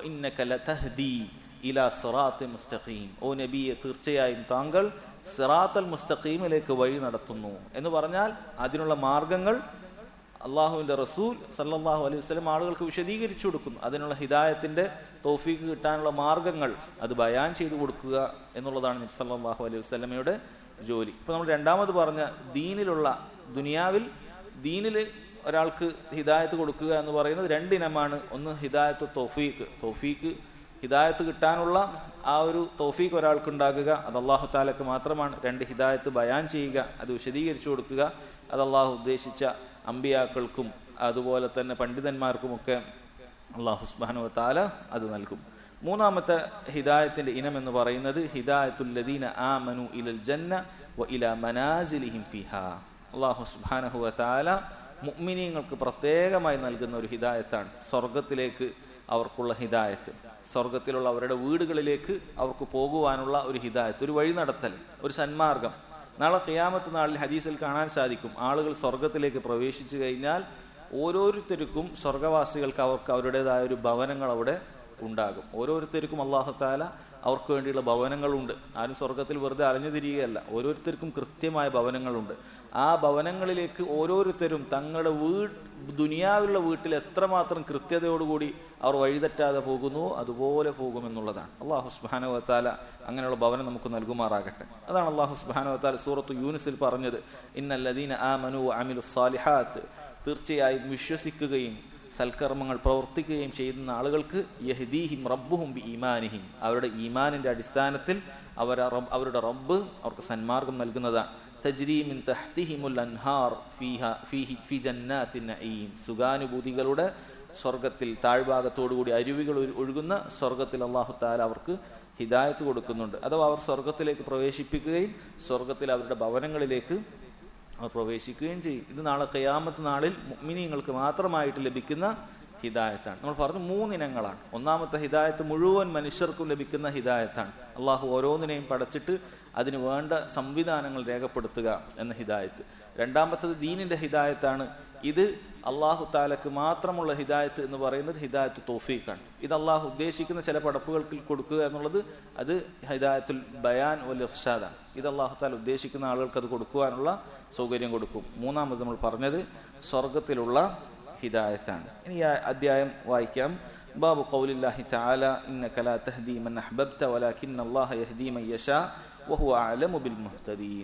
ഇലാ സിറാത്ത് മുസ്തഖീം ഓ നബിയെ തീർച്ചയായും താങ്കൾ സിറാത്തൽ മുസ്തഖീമിലേക്ക് വഴി നടത്തുന്നു എന്ന് പറഞ്ഞാൽ അതിനുള്ള മാർഗങ്ങൾ അള്ളാഹുവിന്റെ റസൂൽ സല്ലാഹു അലൈഹി വസ്ലം ആളുകൾക്ക് വിശദീകരിച്ചു കൊടുക്കുന്നു അതിനുള്ള ഹിദായത്തിന്റെ തോഫീക്ക് കിട്ടാനുള്ള മാർഗങ്ങൾ അത് ബയാൻ ചെയ്തു കൊടുക്കുക എന്നുള്ളതാണ് നബി സല്ലാഹു അലൈഹി വസ്ലമയുടെ ജോലി ഇപ്പൊ നമ്മൾ രണ്ടാമത് പറഞ്ഞ ദീനിലുള്ള ദുനിയാവിൽ ദീനിൽ ഒരാൾക്ക് ഹിദായത്ത് കൊടുക്കുക എന്ന് പറയുന്നത് രണ്ടിനമാണ് ഒന്ന് ഹിദായത്ത് തോഫീക്ക് തോഫീക്ക് ഹിദായത്ത് കിട്ടാനുള്ള ആ ഒരു തൗഫീഖ് ഒരാൾക്ക് ഉണ്ടാകുക അത് അള്ളാഹു താലക്ക് മാത്രമാണ് രണ്ട് ഹിദായത്ത് ബയാൻ ചെയ്യുക അത് വിശദീകരിച്ചു കൊടുക്കുക അത് അള്ളാഹു ഉദ്ദേശിച്ച അമ്പിയാക്കൾക്കും അതുപോലെ തന്നെ പണ്ഡിതന്മാർക്കുമൊക്കെ അള്ളാഹു സുബാനു താല അത് നൽകും മൂന്നാമത്തെ ഹിദായത്തിന്റെ ഇനം എന്ന് പറയുന്നത് ഹിദായത്തുല്ലദീന ആമനു ഇലൽ ജന്ന വ ഇല മനാസിലിഹിം ഫിഹ അള്ളാഹു സുബാനഹു താല മുഅ്മിനീങ്ങൾക്ക് പ്രത്യേകമായി നൽകുന്ന ഒരു ഹിദായത്താണ് സ്വർഗത്തിലേക്ക് അവർക്കുള്ള ഹിദായത്ത് സ്വർഗത്തിലുള്ള അവരുടെ വീടുകളിലേക്ക് അവർക്ക് പോകുവാനുള്ള ഒരു ഹിദായത്ത് ഒരു വഴി നടത്തൽ ഒരു സന്മാർഗം നാളെ ഖിയാമത്ത് നാളിൽ ഹദീസിൽ കാണാൻ സാധിക്കും ആളുകൾ സ്വർഗത്തിലേക്ക് പ്രവേശിച്ചു കഴിഞ്ഞാൽ ഓരോരുത്തർക്കും സ്വർഗവാസികൾക്ക് അവർക്ക് അവരുടേതായ ഒരു ഭവനങ്ങൾ അവിടെ ഉണ്ടാകും ഓരോരുത്തർക്കും അള്ളാഹു താല അവർക്ക് വേണ്ടിയുള്ള ഭവനങ്ങളുണ്ട് ആരും സ്വർഗത്തിൽ വെറുതെ അലഞ്ഞു തിരികെയല്ല ഓരോരുത്തർക്കും കൃത്യമായ ഭവനങ്ങളുണ്ട് ആ ഭവനങ്ങളിലേക്ക് ഓരോരുത്തരും തങ്ങളുടെ വീട് ദുനിയാവിലുള്ള വീട്ടിൽ എത്രമാത്രം കൃത്യതയോടുകൂടി അവർ വഴിതെറ്റാതെ പോകുന്നു അതുപോലെ പോകുമെന്നുള്ളതാണ് അള്ളാഹു സുബാനവത്താല അങ്ങനെയുള്ള ഭവനം നമുക്ക് നൽകുമാറാകട്ടെ അതാണ് അള്ളാഹു സുബാനവത്താല സൂറത്ത് യൂനിസിൽ പറഞ്ഞത് ഇന്നല്ലദീന ആ മനു അമിലു സാലിഹാത്ത് തീർച്ചയായും വിശ്വസിക്കുകയും സൽക്കർമ്മങ്ങൾ പ്രവർത്തിക്കുകയും ചെയ്യുന്ന ആളുകൾക്ക് യഹ്ദീഹിം റബ്ബുഹും ബി ഈമാനിഹിം അവരുടെ ഈമാനിന്റെ അടിസ്ഥാനത്തിൽ അവർ അവരുടെ റബ്ബ് അവർക്ക് സന്മാർഗം നൽകുന്നതാണ് തജ്രീമിൻ തഹ്തിഹിമുൽ അൻഹാർ ഫീഹ ഫീഹി ഫി ജന്നാത്തിൻ നഈം സുഖാനുഭൂതികളുടെ സ്വർഗത്തിൽ താഴ്ഭാഗത്തോടുകൂടി അരുവികൾ ഒഴുകുന്ന സ്വർഗത്തിൽ അള്ളാഹു താല അവർക്ക് ഹിദായത്ത് കൊടുക്കുന്നുണ്ട് അഥവാ അവർ സ്വർഗത്തിലേക്ക് പ്രവേശിപ്പിക്കുകയും സ്വർഗത്തിൽ അവരുടെ ഭവനങ്ങളിലേക്ക് അവർ പ്രവേശിക്കുകയും ചെയ്യും ഇത് നാളെ കയാമത്ത് നാളിൽ മുഅ്മിനീങ്ങൾക്ക് മാത്രമായിട്ട് ലഭിക്കുന്ന ഹിദായത്താണ് നമ്മൾ പറഞ്ഞു മൂന്നിനങ്ങളാണ് ഒന്നാമത്തെ ഹിദായത്ത് മുഴുവൻ മനുഷ്യർക്കും ലഭിക്കുന്ന ഹിദായത്താണ് അള്ളാഹു ഓരോന്നിനെയും പടച്ചിട്ട് അതിന് വേണ്ട സംവിധാനങ്ങൾ രേഖപ്പെടുത്തുക എന്ന ഹിദായത്ത് രണ്ടാമത്തത് ദീനിന്റെ ഹിദായത്താണ് ഇത് അള്ളാഹു താലക്ക് മാത്രമുള്ള ഹിദായത്ത് എന്ന് പറയുന്നത് ഹിദായത്ത് തോഫീഖാണ് ഇത് അള്ളാഹു ഉദ്ദേശിക്കുന്ന ചില പടപ്പുകൾക്ക് കൊടുക്കുക എന്നുള്ളത് അത് ഹിദായത്തുൽ ബയാൻ വൽ ഇർഷാദാണ് ഇത് അള്ളാഹു താല ഉദ്ദേശിക്കുന്ന ആളുകൾക്ക് അത് കൊടുക്കുവാനുള്ള സൗകര്യം കൊടുക്കും മൂന്നാമത് നമ്മൾ പറഞ്ഞത് സ്വർഗത്തിലുള്ള ഹിദായത്താണ് ഇനി ഈ അധ്യായം വായിക്കാം ബാബു ഖൗലില്ലാഹി തആല ഇന്നക ലാ തഹ്ദി മൻ അഹ്ബബ്ത വലാകിന്ന അല്ലാഹ യഹ്ദി മൻ യശാ വഹുവ അഅലമു ബിൽ മുഹ്തദീൻ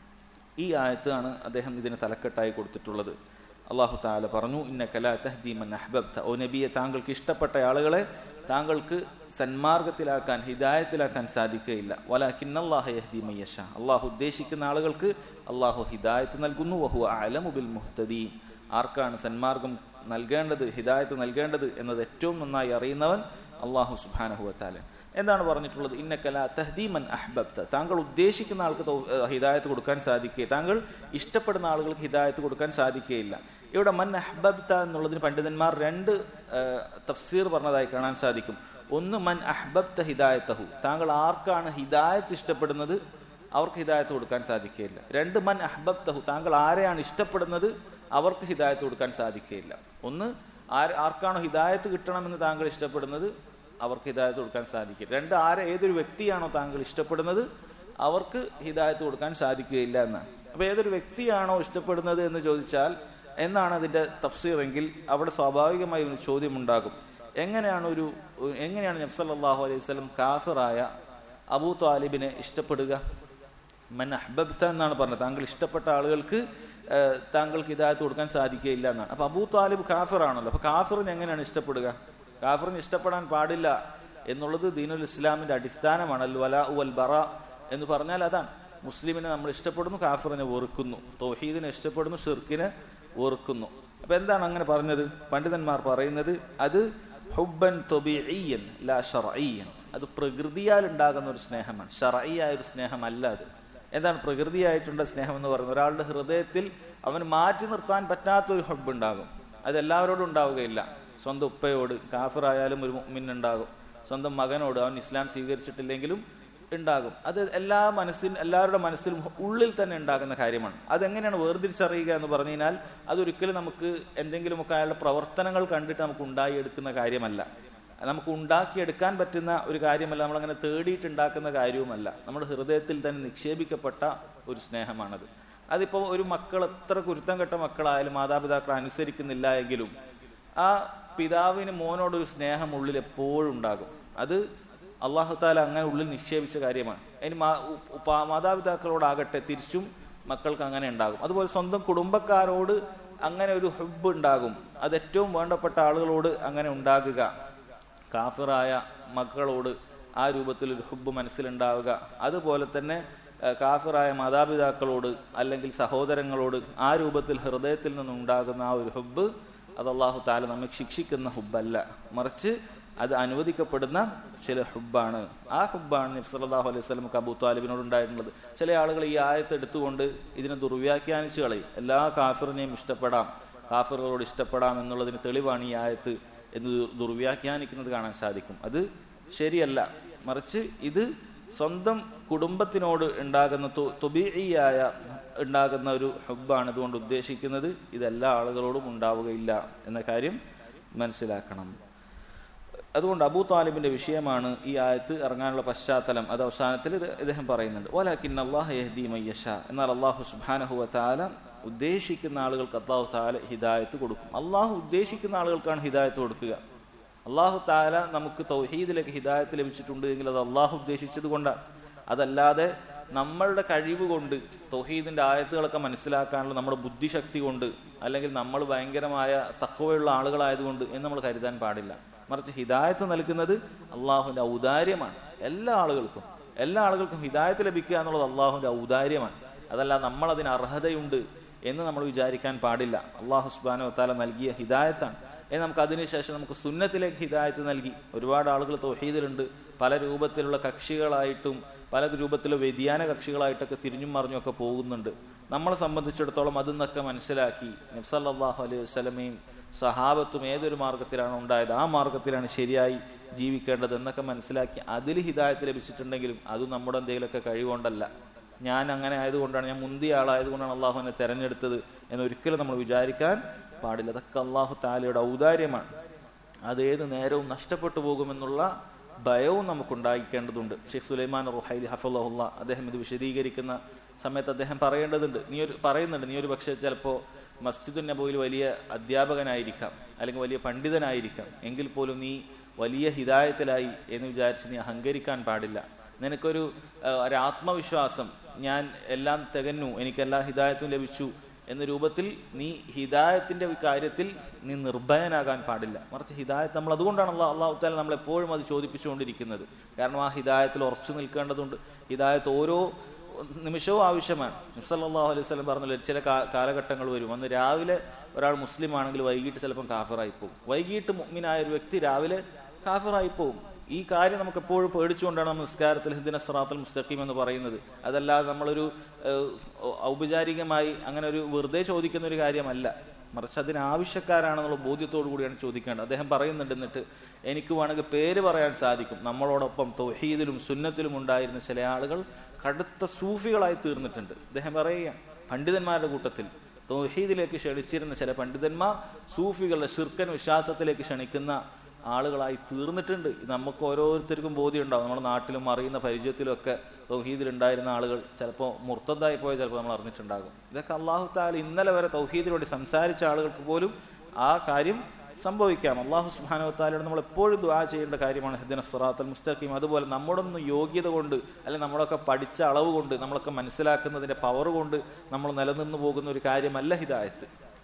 ഈ ആയത്താണ് അദ്ദേഹം ഇതിന് തലക്കെട്ടായി കൊടുത്തിട്ടുള്ളത് അള്ളാഹു താല പറഞ്ഞു ഇന്നക ലാ തഹ്ദി മൻ അഹ്ബബ്ത ഓ നബിയെ താങ്കൾക്ക് ഇഷ്ടപ്പെട്ട ആളുകളെ താങ്കൾക്ക് സന്മാർഗത്തിലാക്കാൻ ഹിദായത്തിലാക്കാൻ സാധിക്കുകയില്ല വലാകിന്ന അല്ലാഹ യഹ്ദി മൻ യശാ അള്ളാഹു ഉദ്ദേശിക്കുന്ന ആളുകൾക്ക് അള്ളാഹു ഹിദായത്ത് നൽകുന്നു വഹുവ അഅലമു ബിൽ മുഹ്തദീൻ ആർക്കാണ് സന്മാർഗം നൽകേണ്ടത് ഹിദായത്ത് നൽകേണ്ടത് എന്നത് ഏറ്റവും നന്നായി അറിയുന്നവൻ അള്ളാഹു സുബാനഹുവത്താല എന്താണ് പറഞ്ഞിട്ടുള്ളത് ഇന്നക്കല തഹദീമൻ അഹ്ബബ്ത താങ്കൾ ഉദ്ദേശിക്കുന്ന ആൾക്ക് ഹിദായത്ത് കൊടുക്കാൻ സാധിക്കുക താങ്കൾ ഇഷ്ടപ്പെടുന്ന ആളുകൾക്ക് ഹിദായത്ത് കൊടുക്കാൻ സാധിക്കുകയില്ല ഇവിടെ മൻ അഹ്ബബ്ത എന്നുള്ളതിന് പണ്ഡിതന്മാർ രണ്ട് തഫ്സീർ പറഞ്ഞതായി കാണാൻ സാധിക്കും ഒന്ന് മൻ അഹ്ബബ്ത ഹിദായത്തഹു താങ്കൾ ആർക്കാണ് ഹിദായത്ത് ഇഷ്ടപ്പെടുന്നത് അവർക്ക് ഹിദായത്ത് കൊടുക്കാൻ സാധിക്കുകയില്ല രണ്ട് മൻ അഹ്ബബ്തഹു താങ്കൾ ആരെയാണ് ഇഷ്ടപ്പെടുന്നത് അവർക്ക് ഹിദായത്ത് കൊടുക്കാൻ സാധിക്കുകയില്ല ഒന്ന് ആര് ആർക്കാണോ ഹിദായത്ത് കിട്ടണമെന്ന് താങ്കൾ ഇഷ്ടപ്പെടുന്നത് അവർക്ക് ഹിദായത്ത് കൊടുക്കാൻ സാധിക്കില്ല രണ്ട് ആരെ ഏതൊരു വ്യക്തിയാണോ താങ്കൾ ഇഷ്ടപ്പെടുന്നത് അവർക്ക് ഹിദായത്ത് കൊടുക്കാൻ സാധിക്കുകയില്ല എന്നാണ് അപ്പൊ ഏതൊരു വ്യക്തിയാണോ ഇഷ്ടപ്പെടുന്നത് എന്ന് ചോദിച്ചാൽ എന്നാണ് അതിന്റെ തഫ്സീർ എങ്കിൽ അവിടെ സ്വാഭാവികമായി ഒരു ചോദ്യം ഉണ്ടാകും എങ്ങനെയാണ് ഒരു എങ്ങനെയാണ് നബ്സല്ലാഹു അലൈഹി സ്വലം കാഫിറായ അബൂ താലിബിനെ ഇഷ്ടപ്പെടുക മൻ അഹ്ബബ്ത എന്നാണ് പറഞ്ഞത് താങ്കൾ ഇഷ്ടപ്പെട്ട ആളുകൾക്ക് താങ്കൾക്ക് ഹിദായത്ത് കൊടുക്കാൻ സാധിക്കുകയില്ല എന്നാണ് അപ്പൊ അബൂ താലിബ് കാഫിർ ആണല്ലോ അപ്പൊ കാഫിറിന് എങ്ങനെയാണ് ഇഷ്ടപ്പെടുക കാഫറിന് ഇഷ്ടപ്പെടാൻ പാടില്ല എന്നുള്ളത് ദീനുൽ ഇസ്ലാമിന്റെ അടിസ്ഥാനമാണ് അൽ വല ഉൽ ബറ എന്ന് പറഞ്ഞാൽ അതാണ് മുസ്ലിമിനെ നമ്മൾ ഇഷ്ടപ്പെടുന്നു കാഫറിനെ വെറുക്കുന്നു തൗഹീദിനെ ഇഷ്ടപ്പെടുന്നു ഷിർക്കിനെ വെറുക്കുന്നു അപ്പൊ എന്താണ് അങ്ങനെ പറഞ്ഞത് പണ്ഡിതന്മാർ പറയുന്നത് അത് ഹുബൻ തൊബിയൻ ലാ ഷറയ്യൻ അത് പ്രകൃതിയാൽ ഉണ്ടാകുന്ന ഒരു സ്നേഹമാണ് ഷറയ്യായ ഒരു സ്നേഹമല്ല അത് എന്താണ് പ്രകൃതിയായിട്ടുള്ള സ്നേഹം എന്ന് പറയുന്നത് ഒരാളുടെ ഹൃദയത്തിൽ അവന് മാറ്റി നിർത്താൻ പറ്റാത്ത ഒരു ഹബ്ബ് ഉണ്ടാകും അത് എല്ലാവരോടും ഉണ്ടാവുകയില്ല സ്വന്തം ഉപ്പയോട് കാഫിറായാലും ഒരു മിന്നുണ്ടാകും സ്വന്തം മകനോട് അവൻ ഇസ്ലാം സ്വീകരിച്ചിട്ടില്ലെങ്കിലും ഉണ്ടാകും അത് എല്ലാ മനസ്സിൽ എല്ലാവരുടെ മനസ്സിലും ഉള്ളിൽ തന്നെ ഉണ്ടാകുന്ന കാര്യമാണ് അതെങ്ങനെയാണ് വേർതിരിച്ചറിയുക എന്ന് പറഞ്ഞു കഴിഞ്ഞാൽ അതൊരിക്കലും നമുക്ക് എന്തെങ്കിലുമൊക്കെ അയാളുടെ പ്രവർത്തനങ്ങൾ കണ്ടിട്ട് നമുക്ക് ഉണ്ടാക്കിയെടുക്കുന്ന കാര്യമല്ല നമുക്ക് ഉണ്ടാക്കിയെടുക്കാൻ പറ്റുന്ന ഒരു കാര്യമല്ല നമ്മളങ്ങനെ തേടിയിട്ട് ഉണ്ടാക്കുന്ന കാര്യവുമല്ല നമ്മുടെ ഹൃദയത്തിൽ തന്നെ നിക്ഷേപിക്കപ്പെട്ട ഒരു സ്നേഹമാണത് അതിപ്പോൾ ഒരു മക്കൾ എത്ര കുരുത്തം കെട്ട മക്കളായാലും മാതാപിതാക്കൾ അനുസരിക്കുന്നില്ല എങ്കിലും ആ പിതാവിന് മോനോടൊരു സ്നേഹം ഉള്ളിൽ എപ്പോഴും ഉണ്ടാകും അത് അള്ളാഹു താല അങ്ങനെ ഉള്ളിൽ നിക്ഷേപിച്ച കാര്യമാണ് ഇനി മാതാപിതാക്കളോടാകട്ടെ തിരിച്ചും മക്കൾക്ക് അങ്ങനെ ഉണ്ടാകും അതുപോലെ സ്വന്തം കുടുംബക്കാരോട് അങ്ങനെ ഒരു ഹുബ് ഉണ്ടാകും അത് ഏറ്റവും വേണ്ടപ്പെട്ട ആളുകളോട് അങ്ങനെ ഉണ്ടാകുക കാഫിറായ മക്കളോട് ആ രൂപത്തിൽ ഒരു ഹുബ് മനസ്സിലുണ്ടാവുക അതുപോലെ തന്നെ കാഫിറായ മാതാപിതാക്കളോട് അല്ലെങ്കിൽ സഹോദരങ്ങളോട് ആ രൂപത്തിൽ ഹൃദയത്തിൽ നിന്നുണ്ടാകുന്ന ആ ഒരു ഹുബ് അത് അള്ളാഹു താല നമ്മെ ശിക്ഷിക്കുന്ന ഹുബല്ല മറിച്ച് അത് അനുവദിക്കപ്പെടുന്ന ചില ഹുബാണ് ആ ഹുബാണ് നബ്സല്ലാഹു അലൈഹി സ്വലം അബൂ താലിബിനോട് ഉണ്ടായിട്ടുള്ളത് ചില ആളുകൾ ഈ ആയത്ത് എടുത്തുകൊണ്ട് ഇതിനെ ദുർവ്യാഖ്യാനിച്ചു കളയും എല്ലാ കാഫിറിനെയും ഇഷ്ടപ്പെടാം കാഫിറുകളോട് ഇഷ്ടപ്പെടാം എന്നുള്ളതിന് തെളിവാണ് ഈ ആയത്ത് എന്ന് ദുർവ്യാഖ്യാനിക്കുന്നത് കാണാൻ സാധിക്കും അത് ശരിയല്ല മറിച്ച് ഇത് സ്വന്തം കുടുംബത്തിനോട് ഉണ്ടാകുന്ന തുബീയായ ഉണ്ടാകുന്ന ഒരു ഹുബാണ് ഇതുകൊണ്ട് ഉദ്ദേശിക്കുന്നത് ഇതെല്ലാ ആളുകളോടും ഉണ്ടാവുകയില്ല എന്ന കാര്യം മനസ്സിലാക്കണം അതുകൊണ്ട് അബൂ താലിബിന്റെ വിഷയമാണ് ഈ ആയത്ത് ഇറങ്ങാനുള്ള പശ്ചാത്തലം അത് അവസാനത്തിൽ ഇത് ഇദ്ദേഹം പറയുന്നുണ്ട് ഓലാക്കിൻ അള്ളാഹ് യഹ്ദി മയ്യഷ എന്നാൽ അള്ളാഹു സുബാനഹുവ താല ഉദ്ദേശിക്കുന്ന ആളുകൾക്ക് അള്ളാഹു താല ഹിദായത്ത് കൊടുക്കും അള്ളാഹു ഉദ്ദേശിക്കുന്ന ആളുകൾക്കാണ് ഹിദായത്ത് കൊടുക്കുക അള്ളാഹു താല നമുക്ക് തൗഹീദിലേക്ക് ഹിദായത്ത് ലഭിച്ചിട്ടുണ്ട് എങ്കിൽ അത് അള്ളാഹു ഉദ്ദേശിച്ചത് കൊണ്ടാണ് അതല്ലാതെ നമ്മളുടെ കഴിവ് കൊണ്ട് തൗഹീദിന്റെ ആയത്തുകളൊക്കെ മനസ്സിലാക്കാനുള്ള നമ്മുടെ ബുദ്ധിശക്തി കൊണ്ട് അല്ലെങ്കിൽ നമ്മൾ ഭയങ്കരമായ തക്കവയുള്ള ആളുകളായതുകൊണ്ട് എന്ന് നമ്മൾ കരുതാൻ പാടില്ല മറിച്ച് ഹിദായത്ത് നൽകുന്നത് അള്ളാഹുവിന്റെ ഔദാര്യമാണ് എല്ലാ ആളുകൾക്കും എല്ലാ ആളുകൾക്കും ഹിദായത്ത് ലഭിക്കുക എന്നുള്ളത് അള്ളാഹുവിന്റെ ഔദാര്യമാണ് അതല്ല നമ്മൾ അതിന് അർഹതയുണ്ട് എന്ന് നമ്മൾ വിചാരിക്കാൻ പാടില്ല അള്ളാഹു സുബാനോ താല നൽകിയ ഹിദായത്താണ് എന്ന് നമുക്ക് അതിനുശേഷം നമുക്ക് സുന്നത്തിലേക്ക് ഹിദായത്ത് നൽകി ഒരുപാട് ആളുകൾ തൊഹീദിലുണ്ട് പല രൂപത്തിലുള്ള കക്ഷികളായിട്ടും പല രൂപത്തിലുള്ള വ്യതിയാന കക്ഷികളായിട്ടൊക്കെ തിരിഞ്ഞും മറിഞ്ഞും ഒക്കെ പോകുന്നുണ്ട് നമ്മളെ സംബന്ധിച്ചിടത്തോളം അതിന്നൊക്കെ മനസ്സിലാക്കി നബ്സല്ലാഹു അലൈഹി വസ്ലമയും സഹാബത്തും ഏതൊരു മാർഗത്തിലാണ് ഉണ്ടായത് ആ മാർഗത്തിലാണ് ശരിയായി ജീവിക്കേണ്ടത് എന്നൊക്കെ മനസ്സിലാക്കി അതിൽ ഹിദായത്ത് ലഭിച്ചിട്ടുണ്ടെങ്കിലും അത് നമ്മുടെ എന്തെങ്കിലുമൊക്കെ കഴിവുകൊണ്ടല്ല ഞാൻ അങ്ങനെ ആയതുകൊണ്ടാണ് ഞാൻ മുന്തിയ ആളായതുകൊണ്ടാണ് അള്ളാഹു എന്നെ തെരഞ്ഞെടുത്തത് എന്നൊരിക്കലും നമ്മൾ വിചാരിക്കാൻ പാടില്ല അതൊക്കെ അള്ളാഹു താലയുടെ ഔദാര്യമാണ് അത് ഏത് നേരവും നഷ്ടപ്പെട്ടു പോകുമെന്നുള്ള ഭയവും നമുക്കുണ്ടായിക്കേണ്ടതുണ്ട് ഷെയ്ഖ് സുലൈമാൻ റുഹൈലി ഹഫുല്ല അദ്ദേഹം ഇത് വിശദീകരിക്കുന്ന സമയത്ത് അദ്ദേഹം പറയേണ്ടതുണ്ട് നീ ഒരു പറയുന്നുണ്ട് നീ ഒരു പക്ഷേ ചിലപ്പോൾ മസ്ജിദുൻ നബോയിൽ വലിയ അധ്യാപകനായിരിക്കാം അല്ലെങ്കിൽ വലിയ പണ്ഡിതനായിരിക്കാം എങ്കിൽ പോലും നീ വലിയ ഹിദായത്തിലായി എന്ന് വിചാരിച്ച് നീ അഹങ്കരിക്കാൻ പാടില്ല നിനക്കൊരു ഒരു ആത്മവിശ്വാസം ഞാൻ എല്ലാം തികഞ്ഞു എനിക്ക് എല്ലാ ഹിദായത്തും ലഭിച്ചു എന്ന രൂപത്തിൽ നീ ഹിദായത്തിന്റെ കാര്യത്തിൽ നീ നിർഭയനാകാൻ പാടില്ല മറിച്ച് ഹിദായത്ത് നമ്മൾ അതുകൊണ്ടാണ് അള്ളാഹ് അള്ളാഹു താല നമ്മൾ എപ്പോഴും അത് ചോദിപ്പിച്ചുകൊണ്ടിരിക്കുന്നത് കാരണം ആ ഹിദായത്തിൽ ഉറച്ചു നിൽക്കേണ്ടതുണ്ട് ഹിദായത്ത് ഓരോ നിമിഷവും ആവശ്യമാണ് നിസ്സല്ലാഹു അലൈഹി സ്വലം പറഞ്ഞല്ലോ ചില കാലഘട്ടങ്ങൾ വരും അന്ന് രാവിലെ ഒരാൾ മുസ്ലിം ആണെങ്കിൽ വൈകിട്ട് ചിലപ്പം കാഫിറായി പോകും വൈകിട്ട് മുഗ്മിനായ ഒരു വ്യക്തി രാവിലെ കാഫിറായി പോകും ഈ കാര്യം നമുക്ക് എപ്പോഴും പേടിച്ചുകൊണ്ടാണ് നമ്മൾ നിസ്കാരത്തിൽ ഹിന്ദിന സറാത്തുൽ മുസ്തഖീം എന്ന് പറയുന്നത് അതല്ലാതെ നമ്മളൊരു ഔപചാരികമായി അങ്ങനെ ഒരു വെറുതെ ചോദിക്കുന്ന ഒരു കാര്യമല്ല മറിച്ച് അതിന് ആവശ്യക്കാരാണെന്നുള്ള ബോധ്യത്തോടു കൂടിയാണ് ചോദിക്കേണ്ടത് അദ്ദേഹം പറയുന്നുണ്ട് എന്നിട്ട് എനിക്ക് വേണമെങ്കിൽ പേര് പറയാൻ സാധിക്കും നമ്മളോടൊപ്പം തൗഹീദിലും സുന്നത്തിലും ഉണ്ടായിരുന്ന ചില ആളുകൾ കടുത്ത സൂഫികളായി തീർന്നിട്ടുണ്ട് അദ്ദേഹം പറയുകയാണ് പണ്ഡിതന്മാരുടെ കൂട്ടത്തിൽ തൗഹീദിലേക്ക് ക്ഷണിച്ചിരുന്ന ചില പണ്ഡിതന്മാർ സൂഫികളുടെ ശിർക്കൻ വിശ്വാസത്തിലേക്ക് ക്ഷണിക്കുന്ന ആളുകളായി തീർന്നിട്ടുണ്ട് നമുക്ക് ഓരോരുത്തർക്കും ബോധ്യം ഉണ്ടാവും നമ്മുടെ നാട്ടിലും അറിയുന്ന പരിചയത്തിലും ഒക്കെ തൗഹീദിലുണ്ടായിരുന്ന ആളുകൾ ചിലപ്പോൾ മുർത്തതായി പോയ ചിലപ്പോൾ നമ്മൾ അറിഞ്ഞിട്ടുണ്ടാകും ഇതൊക്കെ അള്ളാഹു താല ഇന്നലെ വരെ തൗഹീദിലൂടെ സംസാരിച്ച ആളുകൾക്ക് പോലും ആ കാര്യം സംഭവിക്കാം അള്ളാഹു സുബാനോ താലയോട് നമ്മൾ എപ്പോഴും ദുആ ചെയ്യേണ്ട കാര്യമാണ് ഹിദിന സിറാത്തൽ മുസ്തഖീം അതുപോലെ നമ്മുടെ ഒന്നും യോഗ്യത കൊണ്ട് അല്ലെങ്കിൽ നമ്മളൊക്കെ പഠിച്ച അളവ് കൊണ്ട് നമ്മളൊക്കെ മനസ്സിലാക്കുന്നതിന്റെ പവർ കൊണ്ട് നമ്മൾ നിലനിന്ന് പോകുന്ന ഒരു കാര്യമല്ല ഹിദായത്ത്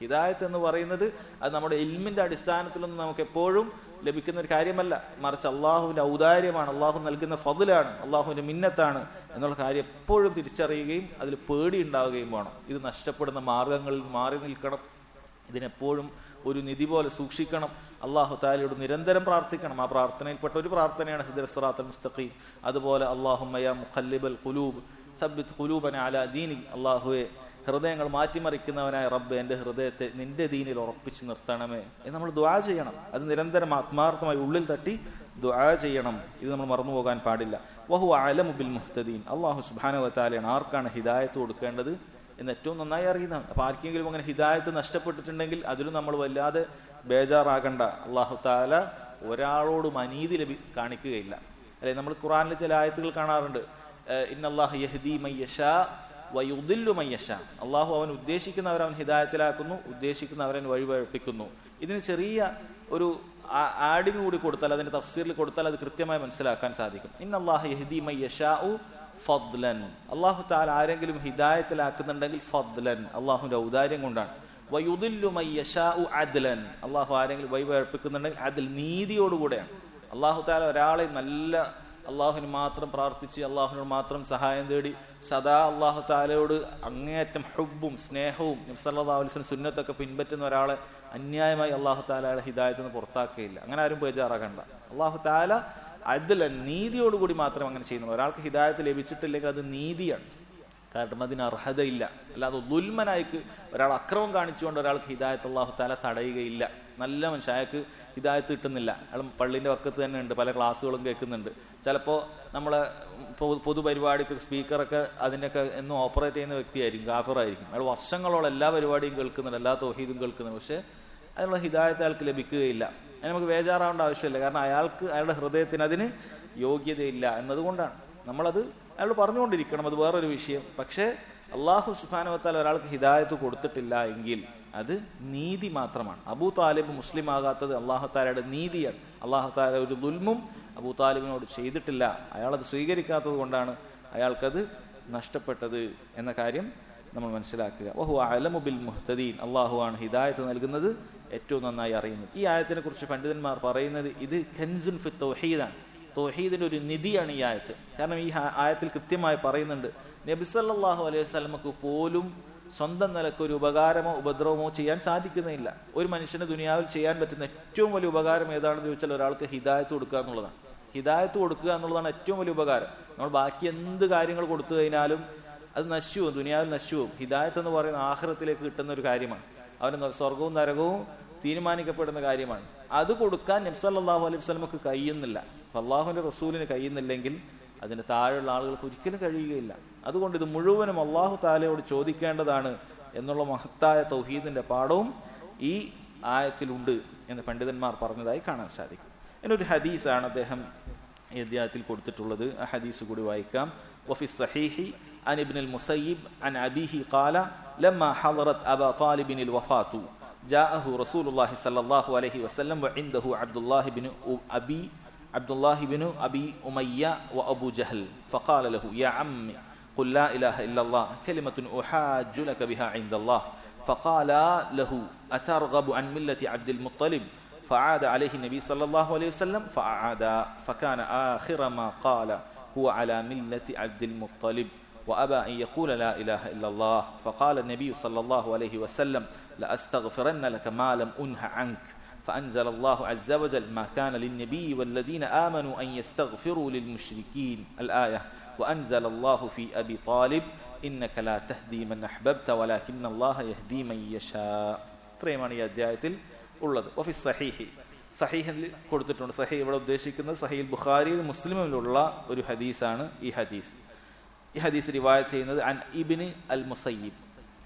ഹിദായത്ത് എന്ന് പറയുന്നത് അത് നമ്മുടെ ഇൽമിന്റെ അടിസ്ഥാനത്തിലൊന്നും നമുക്ക് എപ്പോഴും ലഭിക്കുന്ന ഒരു കാര്യമല്ല മറിച്ച് അള്ളാഹുവിന്റെ ഔദാര്യമാണ് അള്ളാഹു നൽകുന്ന ഫതിലാണ് അള്ളാഹുവിന്റെ മിന്നത്താണ് എന്നുള്ള കാര്യം എപ്പോഴും തിരിച്ചറിയുകയും അതിൽ പേടി ഉണ്ടാവുകയും വേണം ഇത് നഷ്ടപ്പെടുന്ന മാർഗങ്ങളിൽ മാറി നിൽക്കണം ഇതിനെപ്പോഴും ഒരു നിധി പോലെ സൂക്ഷിക്കണം അള്ളാഹു താലയോട് നിരന്തരം പ്രാർത്ഥിക്കണം ആ പ്രാർത്ഥനയിൽപ്പെട്ട ഒരു പ്രാർത്ഥനയാണ് ഹിദ്രസ്റാത്തൽ മുസ്തഖീം അതുപോലെ അള്ളാഹുമയ മുഖല്ലിബൽ ഖുലൂബ് സബ്ബിത് ഖുലൂബന അല ദീനി അള്ളാഹുവെ ഹൃദയങ്ങൾ മാറ്റിമറിക്കുന്നവനായ റബ്ബ് എന്റെ ഹൃദയത്തെ നിന്റെ ദീനിൽ ഉറപ്പിച്ചു നിർത്തണമേ എന്ന് നമ്മൾ ദുആ ചെയ്യണം അത് നിരന്തരം ആത്മാർത്ഥമായി ഉള്ളിൽ തട്ടി ദുആ ചെയ്യണം ഇത് നമ്മൾ മറന്നു പോകാൻ പാടില്ല വഹു അലമുബിൽ മുഹ്തദീൻ അള്ളാഹു സുബാന താലയാണ് ആർക്കാണ് ഹിദായത്ത് കൊടുക്കേണ്ടത് എന്ന് ഏറ്റവും നന്നായി അറിയുന്നതാണ് അപ്പൊ ആർക്കെങ്കിലും അങ്ങനെ ഹിദായത്ത് നഷ്ടപ്പെട്ടിട്ടുണ്ടെങ്കിൽ അതിലും നമ്മൾ വല്ലാതെ ബേജാറാകണ്ട അള്ളാഹു താല ഒരാളോടും അനീതി ലഭി കാണിക്കുകയില്ല അല്ലെ നമ്മൾ ഖുറാനിലെ ചില ആയത്തുകൾ കാണാറുണ്ട് ഇന്നല്ലാഹു യഹ്ദി മയ്യഷാ വയുദില്ലു മയ്യഷ അള്ളാഹു അവൻ ഉദ്ദേശിക്കുന്നവർ അവൻ ഹിദായത്തിലാക്കുന്നു ഉദ്ദേശിക്കുന്നവരൻ വഴിപഴപ്പിക്കുന്നു ഇതിന് ചെറിയ ഒരു ആഡിങ് കൂടി കൊടുത്താൽ അതിന്റെ തഫ്സീറിൽ കൊടുത്താൽ അത് കൃത്യമായി മനസ്സിലാക്കാൻ സാധിക്കും ഇന്നല്ലാഹു യഹ്ദി മയ്യഷാഉ ഫദ്ലൻ അള്ളാഹു താല ആരെങ്കിലും ഹിദായത്തിലാക്കുന്നുണ്ടെങ്കിൽ ഫദ്ലൻ അള്ളാഹുവിന്റെ ഔദാര്യം കൊണ്ടാണ് വയുദില്ലു മയ്യഷാഉ അദ്ലൻ അള്ളാഹു ആരെങ്കിലും വഴിപഴപ്പിക്കുന്നുണ്ടെങ്കിൽ അതിൽ നീതിയോടുകൂടെയാണ് അള്ളാഹു താല ഒരാളെ നല്ല അള്ളാഹുവിന് മാത്രം പ്രാർത്ഥിച്ച് അള്ളാഹുവിനോട് മാത്രം സഹായം തേടി സദാ അള്ളാഹു താലയോട് അങ്ങേയറ്റം ഹുബും സ്നേഹവും നബ്സല്ലാ അലിസ്ലം സുന്നത്തൊക്കെ പിൻപറ്റുന്ന ഒരാളെ അന്യായമായി അള്ളാഹു താല അയാളെ ഹിദായത്തിൽ നിന്ന് പുറത്താക്കുകയില്ല അങ്ങനെ ആരും ബേജാറാക്കണ്ട അള്ളാഹു താല അതില നീതിയോടുകൂടി മാത്രം അങ്ങനെ ചെയ്യുന്നു ഒരാൾക്ക് ഹിദായത്ത് ലഭിച്ചിട്ടില്ലെങ്കിൽ അത് നീതിയാണ് കാരണം അതിന് അർഹതയില്ല അല്ലാതെ ദുൽമനായിക്ക് ഒരാൾ അക്രമം കാണിച്ചുകൊണ്ട് ഒരാൾക്ക് ഹിദായത്ത് അള്ളാഹു താല തടയുകയില്ല നല്ല മനുഷ്യ അയാൾക്ക് ഹിദായത്ത് കിട്ടുന്നില്ല അയാൾ പള്ളിന്റെ വക്കത്ത് തന്നെ ഉണ്ട് പല ക്ലാസ്സുകളും കേൾക്കുന്നുണ്ട് ചിലപ്പോൾ നമ്മളെ പൊതുപരിപാടിക്ക് സ്പീക്കറൊക്കെ അതിൻ്റെയൊക്കെ എന്നും ഓപ്പറേറ്റ് ചെയ്യുന്ന വ്യക്തിയായിരിക്കും ഗാഫറായിരിക്കും അയാൾ വർഷങ്ങളോളം എല്ലാ പരിപാടിയും കേൾക്കുന്നുണ്ട് എല്ലാ തോഹീദും കേൾക്കുന്നുണ്ട് പക്ഷേ അതിനുള്ള ഹിദായത്ത് അയാൾക്ക് ലഭിക്കുകയില്ല അതിന് നമുക്ക് ബേജാറാവേണ്ട ആവശ്യമില്ല കാരണം അയാൾക്ക് അയാളുടെ ഹൃദയത്തിന് അതിന് യോഗ്യതയില്ല എന്നതുകൊണ്ടാണ് നമ്മളത് അയാൾ പറഞ്ഞുകൊണ്ടിരിക്കണം അത് വേറൊരു വിഷയം പക്ഷേ അള്ളാഹു സുഖാനുവത്താൽ ഒരാൾക്ക് ഹിദായത്ത് കൊടുത്തിട്ടില്ല എങ്കിൽ അത് നീതി മാത്രമാണ് അബൂ താലിബ് മുസ്ലിം ആകാത്തത് അള്ളാഹു താലയുടെ നീതിയാണ് അള്ളാഹു താല ഒരു ദുൽമും അബൂ താലിബിനോട് ചെയ്തിട്ടില്ല അയാൾ അത് സ്വീകരിക്കാത്തത് കൊണ്ടാണ് അയാൾക്കത് നഷ്ടപ്പെട്ടത് എന്ന കാര്യം നമ്മൾ മനസ്സിലാക്കുക ഓഹു അലമുബിൽ മുഹ്തദീൻ അള്ളാഹു ആണ് ഹിദായത്ത് നൽകുന്നത് ഏറ്റവും നന്നായി അറിയുന്നത് ഈ ആയത്തിനെ കുറിച്ച് പണ്ഡിതന്മാർ പറയുന്നത് ഇത് ഖൻസുൻ ഫി തൗഹീദാണ് തൗഹീദിന്റെ ഒരു നിധിയാണ് ഈ ആയത്ത് കാരണം ഈ ആയത്തിൽ കൃത്യമായി പറയുന്നുണ്ട് നബിസല്ലാഹു അലൈഹി സ്വലമക്ക് പോലും സ്വന്തം നിലക്ക് ഒരു ഉപകാരമോ ഉപദ്രവമോ ചെയ്യാൻ സാധിക്കുന്നില്ല ഒരു മനുഷ്യന് ദുനിയാവിൽ ചെയ്യാൻ പറ്റുന്ന ഏറ്റവും വലിയ ഉപകാരം ഏതാണെന്ന് ചോദിച്ചാൽ ഒരാൾക്ക് ഹിദായത്ത് കൊടുക്കുക എന്നുള്ളതാണ് ഹിദായത്ത് കൊടുക്കുക എന്നുള്ളതാണ് ഏറ്റവും വലിയ ഉപകാരം നമ്മൾ ബാക്കി എന്ത് കാര്യങ്ങൾ കൊടുത്തു കഴിഞ്ഞാലും അത് നശുവും ദുനിയാവിൽ നശുവും ഹിദായത്ത് എന്ന് പറയുന്ന ആഹ്റത്തിലേക്ക് കിട്ടുന്ന ഒരു കാര്യമാണ് അവന് സ്വർഗവും നരകവും തീരുമാനിക്കപ്പെടുന്ന കാര്യമാണ് അത് കൊടുക്കാൻ നബ്സല്ലാഹു അലൈഹി സ്വലമക്ക് കഴിയുന്നില്ല അള്ളാഹുവിന്റെ റസൂലിന് കഴിയുന്നില്ലെങ്കിൽ അതിന് താഴെയുള്ള ആളുകൾക്ക് ഒരിക്കലും കഴിയുകയില്ല അതുകൊണ്ട് ഇത് മുഴുവനും അള്ളാഹു താലയോട് ചോദിക്കേണ്ടതാണ് എന്നുള്ള മഹത്തായ തൗഹീദിന്റെ പാഠവും ഈ ആയത്തിലുണ്ട് എന്ന് പണ്ഡിതന്മാർ പറഞ്ഞതായി കാണാൻ സാധിക്കും എന്നൊരു ഹദീസാണ് അദ്ദേഹം ഈ അധ്യായത്തിൽ കൊടുത്തിട്ടുള്ളത് ആ ഹദീസ് കൂടി വായിക്കാം വഫി സഹീഹി عن ابن المسيب عن أبيه قال لما حضرت أبا طالب الوفاة جاءه رسول الله صلى الله عليه وسلم وعنده عبد الله بن أبي عبد الله بن أبي أمية وأبو جهل فقال له يا عم قل لا إله إلا الله كلمة أحاج لك بها عند الله فقال له أترغب عن ملة عبد المطلب فعاد عليه النبي صلى الله عليه وسلم فأعاد فكان آخر ما قال هو على ملة عبد المطلب وأبى أن يقول لا إله إلا الله فقال النبي صلى الله عليه وسلم لأستغفرن لك ما لم أنه عنك فأنزل الله عز وجل ما كان للنبي والذين آمنوا أن يستغفروا للمشركين الآية وأنزل الله في أبي طالب إنك لا تهدي من أحببت ولكن الله يهدي من يشاء ഇത്രയുമാണ് ഈ അധ്യായത്തിൽ ഉള്ളത് ഓഫീസ് സഹീഹി സഹീഹിൽ കൊടുത്തിട്ടുണ്ട് സഹീ ഇവിടെ ഉദ്ദേശിക്കുന്നത് സഹീൽ ബുഖാരിയിൽ മുസ്ലിമിലുള്ള ഒരു ഹദീസാണ് ഈ ഹദീസ് ഈ ഹദീസ് റിവായത്ത് ചെയ്യുന്നത് അൻ ഇബിന് അൽ മുസയ്യിബ്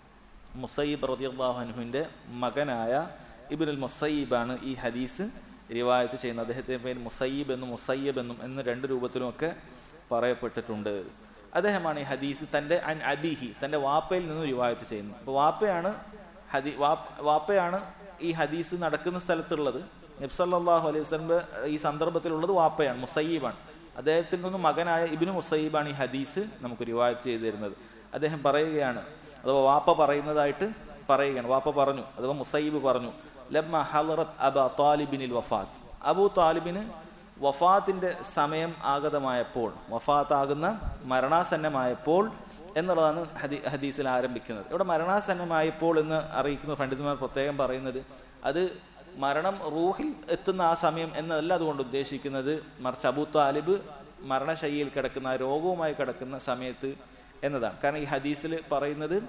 മുസയ്യിബ് റതിയല്ലാഹു അൻഹുവിന്റെ മകനായ ഇബിൻ അൽ മുസയ്യിബാണ് ഈ ഹദീസ് റിവായത്ത് ചെയ്യുന്നത് അദ്ദേഹത്തിന്റെ പേര് മുസയ്യിബ് എന്നും മുസയ്യബ് എന്നും എന്ന രണ്ട് രൂപത്തിലുമൊക്കെ പറയപ്പെട്ടിട്ടുണ്ട് അദ്ദേഹമാണ് ഈ ഹദീസ് തന്റെ അൻ അബിഹി തന്റെ വാപ്പയിൽ നിന്ന് റിവായത്ത് ചെയ്യുന്നത് അപ്പൊ വാപ്പയാണ് ഹദി വാപ്പയാണ് ഈ ഹദീസ് നടക്കുന്ന സ്ഥലത്തുള്ളത് നബ്സല്ലാഹു അലൈഹി വസ്ലമിന്റെ ഈ സന്ദർഭത്തിലുള്ളത് വാപ്പയാണ് മുസയ്യിബാണ് അദ്ദേഹത്തിൽ നിന്ന് മകനായ ഇബിനു മുസയ്യിബാണ് ഈ ഹദീസ് നമുക്ക് റിവായത്ത് ചെയ്തു തരുന്നത് അദ്ദേഹം പറയുകയാണ് അഥവാ വാപ്പ പറയുന്നതായിട്ട് പറയുകയാണ് വാപ്പ പറഞ്ഞു അഥവാ മുസൈബ് പറഞ്ഞു ലമ്മ ഹലറത്ത് അബ താലിബിനിൽ വഫാത്ത് അബു താലിബിന് വഫാത്തിന്റെ സമയം ആഗതമായപ്പോൾ വഫാത്താകുന്ന മരണാസന്നമായപ്പോൾ എന്നുള്ളതാണ് ഹദീ ഹദീസിൽ ആരംഭിക്കുന്നത് ഇവിടെ മരണാസന്നമായപ്പോൾ എന്ന് അറിയിക്കുന്ന പണ്ഡിതന്മാർ പ്രത്യേകം പറയുന്നത് അത് മരണം റൂഹിൽ എത്തുന്ന ആ സമയം എന്നല്ല അതുകൊണ്ട് ഉദ്ദേശിക്കുന്നത് മറിച്ച് അബൂ താലിബ് മരണശൈലിയിൽ കിടക്കുന്ന ആ രോഗവുമായി കിടക്കുന്ന സമയത്ത് എന്നതാണ് കാരണം ഈ ഹദീസിൽ പറയുന്നത്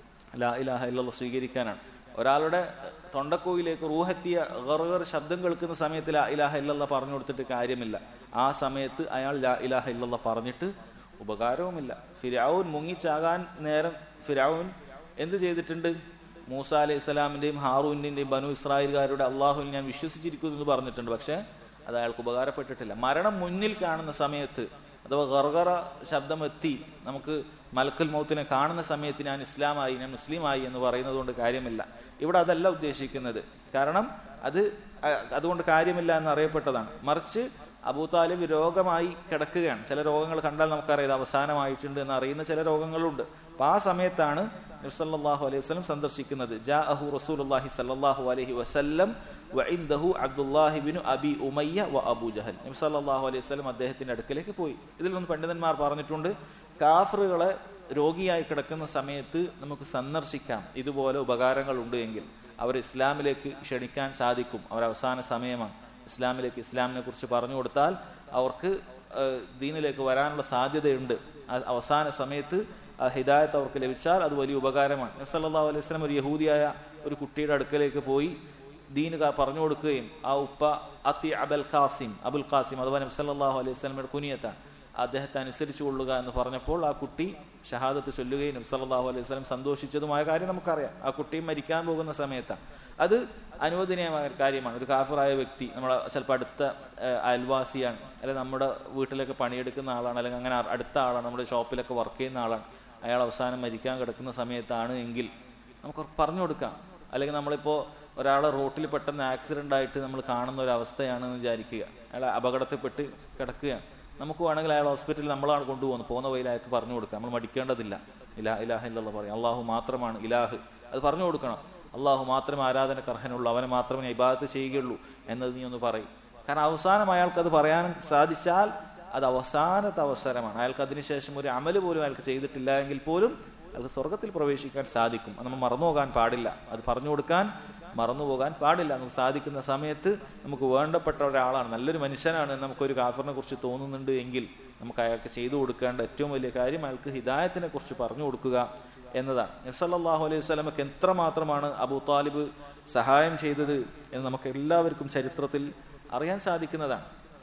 ലാ ഇലാഹ ഇല്ലല്ലാഹ് സ്വീകരിക്കാനാണ് ഒരാളുടെ തൊണ്ടക്കോയിലേക്ക് റൂഹെത്തിയ ഗർഗർ ശബ്ദം കേൾക്കുന്ന സമയത്ത് ലാ ഇലാഹ ഇല്ലല്ല പറഞ്ഞു കൊടുത്തിട്ട് കാര്യമില്ല ആ സമയത്ത് അയാൾ ലാ ഇലാഹ ഇല്ലല്ല പറഞ്ഞിട്ട് ഉപകാരവുമില്ല ഫിരാവുൻ മുങ്ങിച്ചാകാൻ നേരം ഫിരാവുൻ എന്ത് ചെയ്തിട്ടുണ്ട് മൂസ അലൈഹി ഇസ്ലാമിന്റെയും ഹാറൂന്റെയും ബനു ഇസ്രായേൽക്കാരുടെ അള്ളാഹുവിൽ ഞാൻ വിശ്വസിച്ചിരിക്കുന്നു എന്ന് പറഞ്ഞിട്ടുണ്ട് പക്ഷേ അത് അയാൾക്ക് ഉപകാരപ്പെട്ടിട്ടില്ല മരണം മുന്നിൽ കാണുന്ന സമയത്ത് അഥവാ ഗർഗറ ശബ്ദം എത്തി നമുക്ക് മലക്കൽ മൗത്തിനെ കാണുന്ന സമയത്ത് ഞാൻ ഇസ്ലാമായി ഞാൻ മുസ്ലിമായി എന്ന് പറയുന്നത് കൊണ്ട് കാര്യമില്ല ഇവിടെ അതല്ല ഉദ്ദേശിക്കുന്നത് കാരണം അത് അ- അതുകൊണ്ട് കാര്യമില്ല എന്ന് അറിയപ്പെട്ടതാണ് മറിച്ച് അബൂ താലിബ് രോഗമായി കിടക്കുകയാണ് ചില രോഗങ്ങൾ കണ്ടാൽ നമുക്കറിയാം ഇത് അവസാനമായിട്ടുണ്ട് എന്ന് അറിയുന്ന ചില രോഗങ്ങളുണ്ട് അപ്പൊ ആ സമയത്താണ് നബ്സല്ലാഹു അലൈഹി വസല്ലം സന്ദർശിക്കുന്നത് ജാ അഹു റസൂലുള്ളാഹി സല്ലല്ലാഹു അലൈഹി വസല്ലം വഇൻദഹു അബ്ദുല്ലാഹി ബിനു അബി ഉമയ്യ വ അബൂ ജഹൽ നബി സല്ലല്ലാഹു അലൈഹി വസല്ലം അദ്ദേഹത്തിന്റെ അടുക്കലേക്ക് പോയി ഇതിൽ നിന്ന് പണ്ഡിതന്മാർ പറഞ്ഞിട്ടുണ്ട് കാഫറുകളെ രോഗിയായി കിടക്കുന്ന സമയത്ത് നമുക്ക് സന്ദർശിക്കാം ഇതുപോലെ ഉപകാരങ്ങൾ ഉണ്ട് എങ്കിൽ അവർ ഇസ്ലാമിലേക്ക് ക്ഷണിക്കാൻ സാധിക്കും അവർ അവസാന സമയമാണ് ഇസ്ലാമിലേക്ക് ഇസ്ലാമിനെ കുറിച്ച് പറഞ്ഞു കൊടുത്താൽ അവർക്ക് ഏഹ്, ദീനിലേക്ക് വരാനുള്ള സാധ്യതയുണ്ട് ആ അവസാന സമയത്ത് ആ ഹിദായത്ത് അവർക്ക് ലഭിച്ചാൽ അത് വലിയ ഉപകാരമാണ് നബി സല്ലല്ലാഹു അലൈഹി വസല്ലം ഒരു യഹൂദിയായ ഒരു കുട്ടിയുടെ അടുക്കലേക്ക് പോയി ദീന് ക- പറഞ്ഞു കൊടുക്കുകയും ആ ഉപ്പ അത്തി അബൽ ഖാസിം അബുൽ ഖാസിം അഥവാ നബി സല്ലല്ലാഹു അലൈഹി വസല്ലമയുടെ കുനിയത്താണ് അദ്ദേഹത്തെ അനുസരിച്ചു കൊള്ളുക എന്ന് പറഞ്ഞപ്പോൾ ആ കുട്ടി ഷഹാദത്ത് ചൊല്ലുകയും നബി സല്ലല്ലാഹു അലൈഹി വസല്ലം സന്തോഷിച്ചതുമായ കാര്യം നമുക്കറിയാം ആ കുട്ടി മരിക്കാൻ പോകുന്ന സമയത്താണ് അത് അനുവദനീയമായ ഒരു കാര്യമാണ് ഒരു കാഫറായ വ്യക്തി നമ്മുടെ ചിലപ്പോൾ അടുത്ത ഏഹ്, അയൽവാസിയാണ് അല്ലെങ്കിൽ നമ്മുടെ വീട്ടിലൊക്കെ പണിയെടുക്കുന്ന ആളാണ് അല്ലെങ്കിൽ അങ്ങനെ അടുത്ത ആളാണ് നമ്മുടെ ഷോപ്പിലൊക്കെ വർക്ക് ചെയ്യുന്ന ആളാണ് അയാൾ അവസാനം മരിക്കാൻ കിടക്കുന്ന സമയത്താണ് എങ്കിൽ നമുക്ക് അവർക്ക് പറഞ്ഞു കൊടുക്കാം അല്ലെങ്കിൽ നമ്മളിപ്പോ ഒരാളെ റോട്ടിൽ പെട്ടെന്ന് ആക്സിഡന്റ് ആയിട്ട് നമ്മൾ കാണുന്ന ഒരു അവസ്ഥയാണെന്ന് വിചാരിക്കുക അയാൾ അപകടത്തിൽപ്പെട്ട് കിടക്കുകയാണ് നമുക്ക് വേണമെങ്കിൽ അയാൾ ഹോസ്പിറ്റലിൽ നമ്മളാണ് കൊണ്ടുപോകുന്നത് പോകുന്ന വഴിയിൽ അയാൾക്ക് പറഞ്ഞു കൊടുക്കാം നമ്മൾ മടിക്കേണ്ടതില്ല ഇലാ ഇലാഹ ഇല്ലല്ല പറയും അള്ളാഹു മാത്രമാണ് ഇലാഹ് അത് പറഞ്ഞു കൊടുക്കണം അള്ളാഹു മാത്രമേ ആരാധനക്ക് അർഹനുള്ളൂ അവനെ മാത്രമേ ഞാൻ ഇബാദത്ത് ചെയ്യുകയുള്ളൂ എന്നത് നീ ഒന്ന് പറയും കാരണം അവസാനം അയാൾക്ക് അത് പറയാൻ സാധിച്ചാൽ അത് അവസാനത്തെ അവസരമാണ് അയാൾക്ക് അതിനുശേഷം ഒരു അമല് പോലും അയാൾക്ക് ചെയ്തിട്ടില്ല എങ്കിൽ പോലും അയാൾക്ക് സ്വർഗത്തിൽ പ്രവേശിക്കാൻ സാധിക്കും അത് നമ്മൾ മറന്നുപോകാൻ പാടില്ല അത് പറഞ്ഞു കൊടുക്കാൻ മറന്നുപോകാൻ പാടില്ല നമുക്ക് സാധിക്കുന്ന സമയത്ത് നമുക്ക് വേണ്ടപ്പെട്ട ഒരാളാണ് നല്ലൊരു മനുഷ്യനാണ് എന്ന് നമുക്കൊരു കാഫറിനെ കുറിച്ച് തോന്നുന്നുണ്ട് എങ്കിൽ നമുക്ക് അയാൾക്ക് ചെയ്തു കൊടുക്കേണ്ട ഏറ്റവും വലിയ കാര്യം അയാൾക്ക് ഹിദായത്തിനെ കുറിച്ച് പറഞ്ഞു കൊടുക്കുക എന്നതാണ് നബ്സല്ലാഹു അലൈഹി വസ്ലമക്ക് എത്രമാത്രമാണ് അബൂ താലിബ് സഹായം ചെയ്തത് എന്ന് നമുക്ക് എല്ലാവർക്കും ചരിത്രത്തിൽ അറിയാൻ സാധിക്കുന്നതാണ്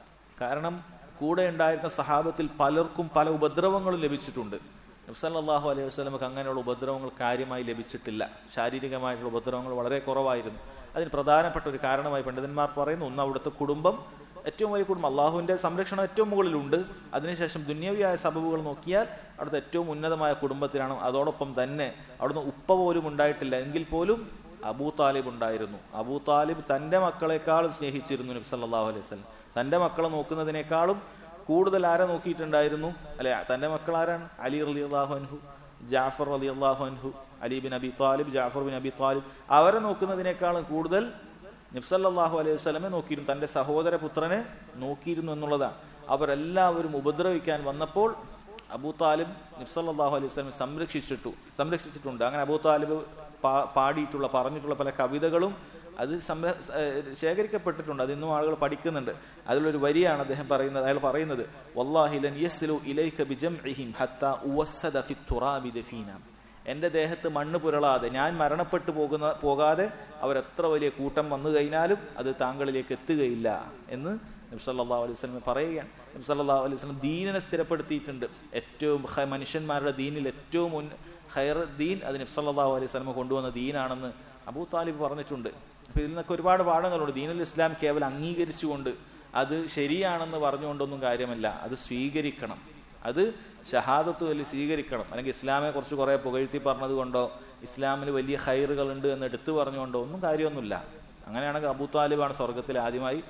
കാരണം കൂടെ ഉണ്ടായിരുന്ന സഹാബത്തിൽ പലർക്കും പല ഉപദ്രവങ്ങളും ലഭിച്ചിട്ടുണ്ട് നബ്സല്ലാഹു അലൈഹി വസ്ലമക്ക് അങ്ങനെയുള്ള ഉപദ്രവങ്ങൾ കാര്യമായി ലഭിച്ചിട്ടില്ല ശാരീരികമായിട്ടുള്ള ഉപദ്രവങ്ങൾ വളരെ കുറവായിരുന്നു അതിന് പ്രധാനപ്പെട്ട ഒരു കാരണമായി പണ്ഡിതന്മാർ പറയുന്നു ഒന്ന് അവിടുത്തെ കുടുംബം ഏറ്റവും വലിയ കുടുംബം അള്ളാഹുവിന്റെ സംരക്ഷണം ഏറ്റവും മുകളിലുണ്ട് അതിനുശേഷം ദുന്യവിയായ സബബുകൾ നോക്കിയാൽ അവിടുത്തെ ഏറ്റവും ഉന്നതമായ കുടുംബത്തിലാണ് അതോടൊപ്പം തന്നെ അവിടുന്ന് ഉപ്പ പോലും ഉണ്ടായിട്ടില്ല എങ്കിൽ പോലും അബൂ താലിബ് ഉണ്ടായിരുന്നു അബൂ താലിബ് തന്റെ മക്കളെക്കാളും സ്നേഹിച്ചിരുന്നു നബി സല്ലല്ലാഹു അലൈഹി വസല്ലം തന്റെ മക്കളെ നോക്കുന്നതിനേക്കാളും കൂടുതൽ ആരെ നോക്കിയിട്ടുണ്ടായിരുന്നു അല്ലെ തന്റെ മക്കൾ ആരാണ് അലി റലി അള്ളാഹു അൻഹു ജാഫർ അലി അള്ളാഹു അൻഹു Ali bin Abi Talib Jafar bin Abi Talib അവരെ നോക്കുന്നതിനേക്കാളും കൂടുതൽ നബ്സല്ലാഹു അലൈഹി വസ്ലമെ നോക്കിയിരുന്നു തന്റെ സഹോദര പുത്രനെ നോക്കിയിരുന്നു എന്നുള്ളതാണ് അവരെല്ലാവരും ഉപദ്രവിക്കാൻ വന്നപ്പോൾ അബൂ താലിബ് നബ്സല്ലാഹു അലൈഹി വസ്ലമെ സംരക്ഷിച്ചിട്ടു സംരക്ഷിച്ചിട്ടുണ്ട് അങ്ങനെ അബൂ താലിബ് പാ- പാടിയിട്ടുള്ള പറഞ്ഞിട്ടുള്ള പല കവിതകളും അത് സംര ഏഹ് ശേഖരിക്കപ്പെട്ടിട്ടുണ്ട് അത് ഇന്നും ആളുകൾ പഠിക്കുന്നുണ്ട് അതിലൊരു വരിയാണ് അദ്ദേഹം പറയുന്നത് അയാൾ പറയുന്നത് വല്ലാഹി ലൻ യസ്ലു ഇലൈക ബിജംഇഹിം ഹത്താ ഉവസ്സദ ഫി തുറാബി ദഫീന എന്റെ ദേഹത്ത് മണ്ണ് പുരളാതെ ഞാൻ മരണപ്പെട്ടു പോകുന്ന പോകാതെ അവരെത്ര വലിയ കൂട്ടം വന്നു കഴിഞ്ഞാലും അത് താങ്കളിലേക്ക് എത്തുകയില്ല എന്ന് നബ്സല്ലാ അലൈഹി സ്വലം പറയുകയാണ് നബ്സല്ലാ അലൈഹി സ്വലം ദീനിനെ സ്ഥിരപ്പെടുത്തിയിട്ടുണ്ട് ഏറ്റവും ഹ- മനുഷ്യന്മാരുടെ ദീനിൽ ഏറ്റവും മുൻ ഹൈർ ദീൻ അത് നബ്സല്ലാ അലൈഹി സ്വലമ കൊണ്ടുവന്ന ദീനാണെന്ന് അബൂ താലിബ് പറഞ്ഞിട്ടുണ്ട് അപ്പൊ ഇതിൽ നിന്നൊക്കെ ഒരുപാട് പാഠങ്ങളുണ്ട് ദീനുൽ ഇസ്ലാം കേവലം അംഗീകരിച്ചുകൊണ്ട് അത് ശരിയാണെന്ന് പറഞ്ഞുകൊണ്ടൊന്നും കാര്യമല്ല അത് സ്വീകരിക്കണം അത് ഷഹാദത്ത് വലിയ സ്വീകരിക്കണം അല്ലെങ്കിൽ ഇസ്ലാമെ കുറിച്ച് കുറെ പുകഴ്ത്തി പറഞ്ഞത് കൊണ്ടോ ഇസ്ലാമിൽ വലിയ ഹൈറുകൾ ഉണ്ട് എന്ന് എടുത്തു പറഞ്ഞുകൊണ്ടോ ഒന്നും കാര്യമൊന്നുമില്ല അങ്ങനെയാണെങ്കിൽ അബൂ താലിബാണ് സ്വർഗത്തിൽ ആദ്യമായി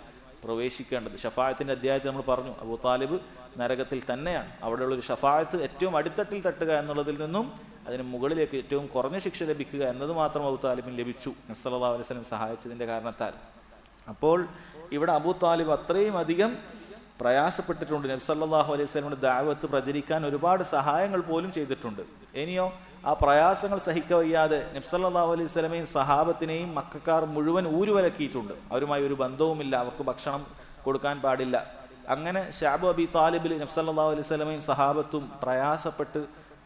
പ്രവേശിക്കേണ്ടത് ഷഫായത്തിന്റെ അധ്യായത്തിൽ നമ്മൾ പറഞ്ഞു അബൂ താലിബ് നരകത്തിൽ തന്നെയാണ് അവിടെയുള്ള ഒരു ഷഫായത്ത് ഏറ്റവും അടിത്തട്ടിൽ തട്ടുക എന്നുള്ളതിൽ നിന്നും അതിന് മുകളിലേക്ക് ഏറ്റവും കുറഞ്ഞ ശിക്ഷ ലഭിക്കുക എന്നത് മാത്രം അബൂ താലിബിന് ലഭിച്ചു നബ്സല്ലാ അലൈഹി സ്വലം സഹായിച്ചതിന്റെ കാരണത്താൽ അപ്പോൾ ഇവിടെ അബൂ താലിബ് അത്രയും അധികം പ്രയാസപ്പെട്ടിട്ടുണ്ട് നബ്സല്ലാഹു അലൈഹി സ്വലമിന്റെ ദാവത്ത് പ്രചരിക്കാൻ ഒരുപാട് സഹായങ്ങൾ പോലും ചെയ്തിട്ടുണ്ട് ഇനിയോ ആ പ്രയാസങ്ങൾ സഹിക്കവയ്യാതെ നബ്സല്ലാഹു അലൈഹി സ്വലമയും സഹാബത്തിനെയും മക്കാർ മുഴുവൻ ഊരുവലക്കിയിട്ടുണ്ട് അവരുമായി ഒരു ബന്ധവുമില്ല അവർക്ക് ഭക്ഷണം കൊടുക്കാൻ പാടില്ല അങ്ങനെ ഷാബു അബി താലിബിൽ നബ്സല്ലാഹു അലൈഹി സ്വലമയും സഹാബത്തും പ്രയാസപ്പെട്ട്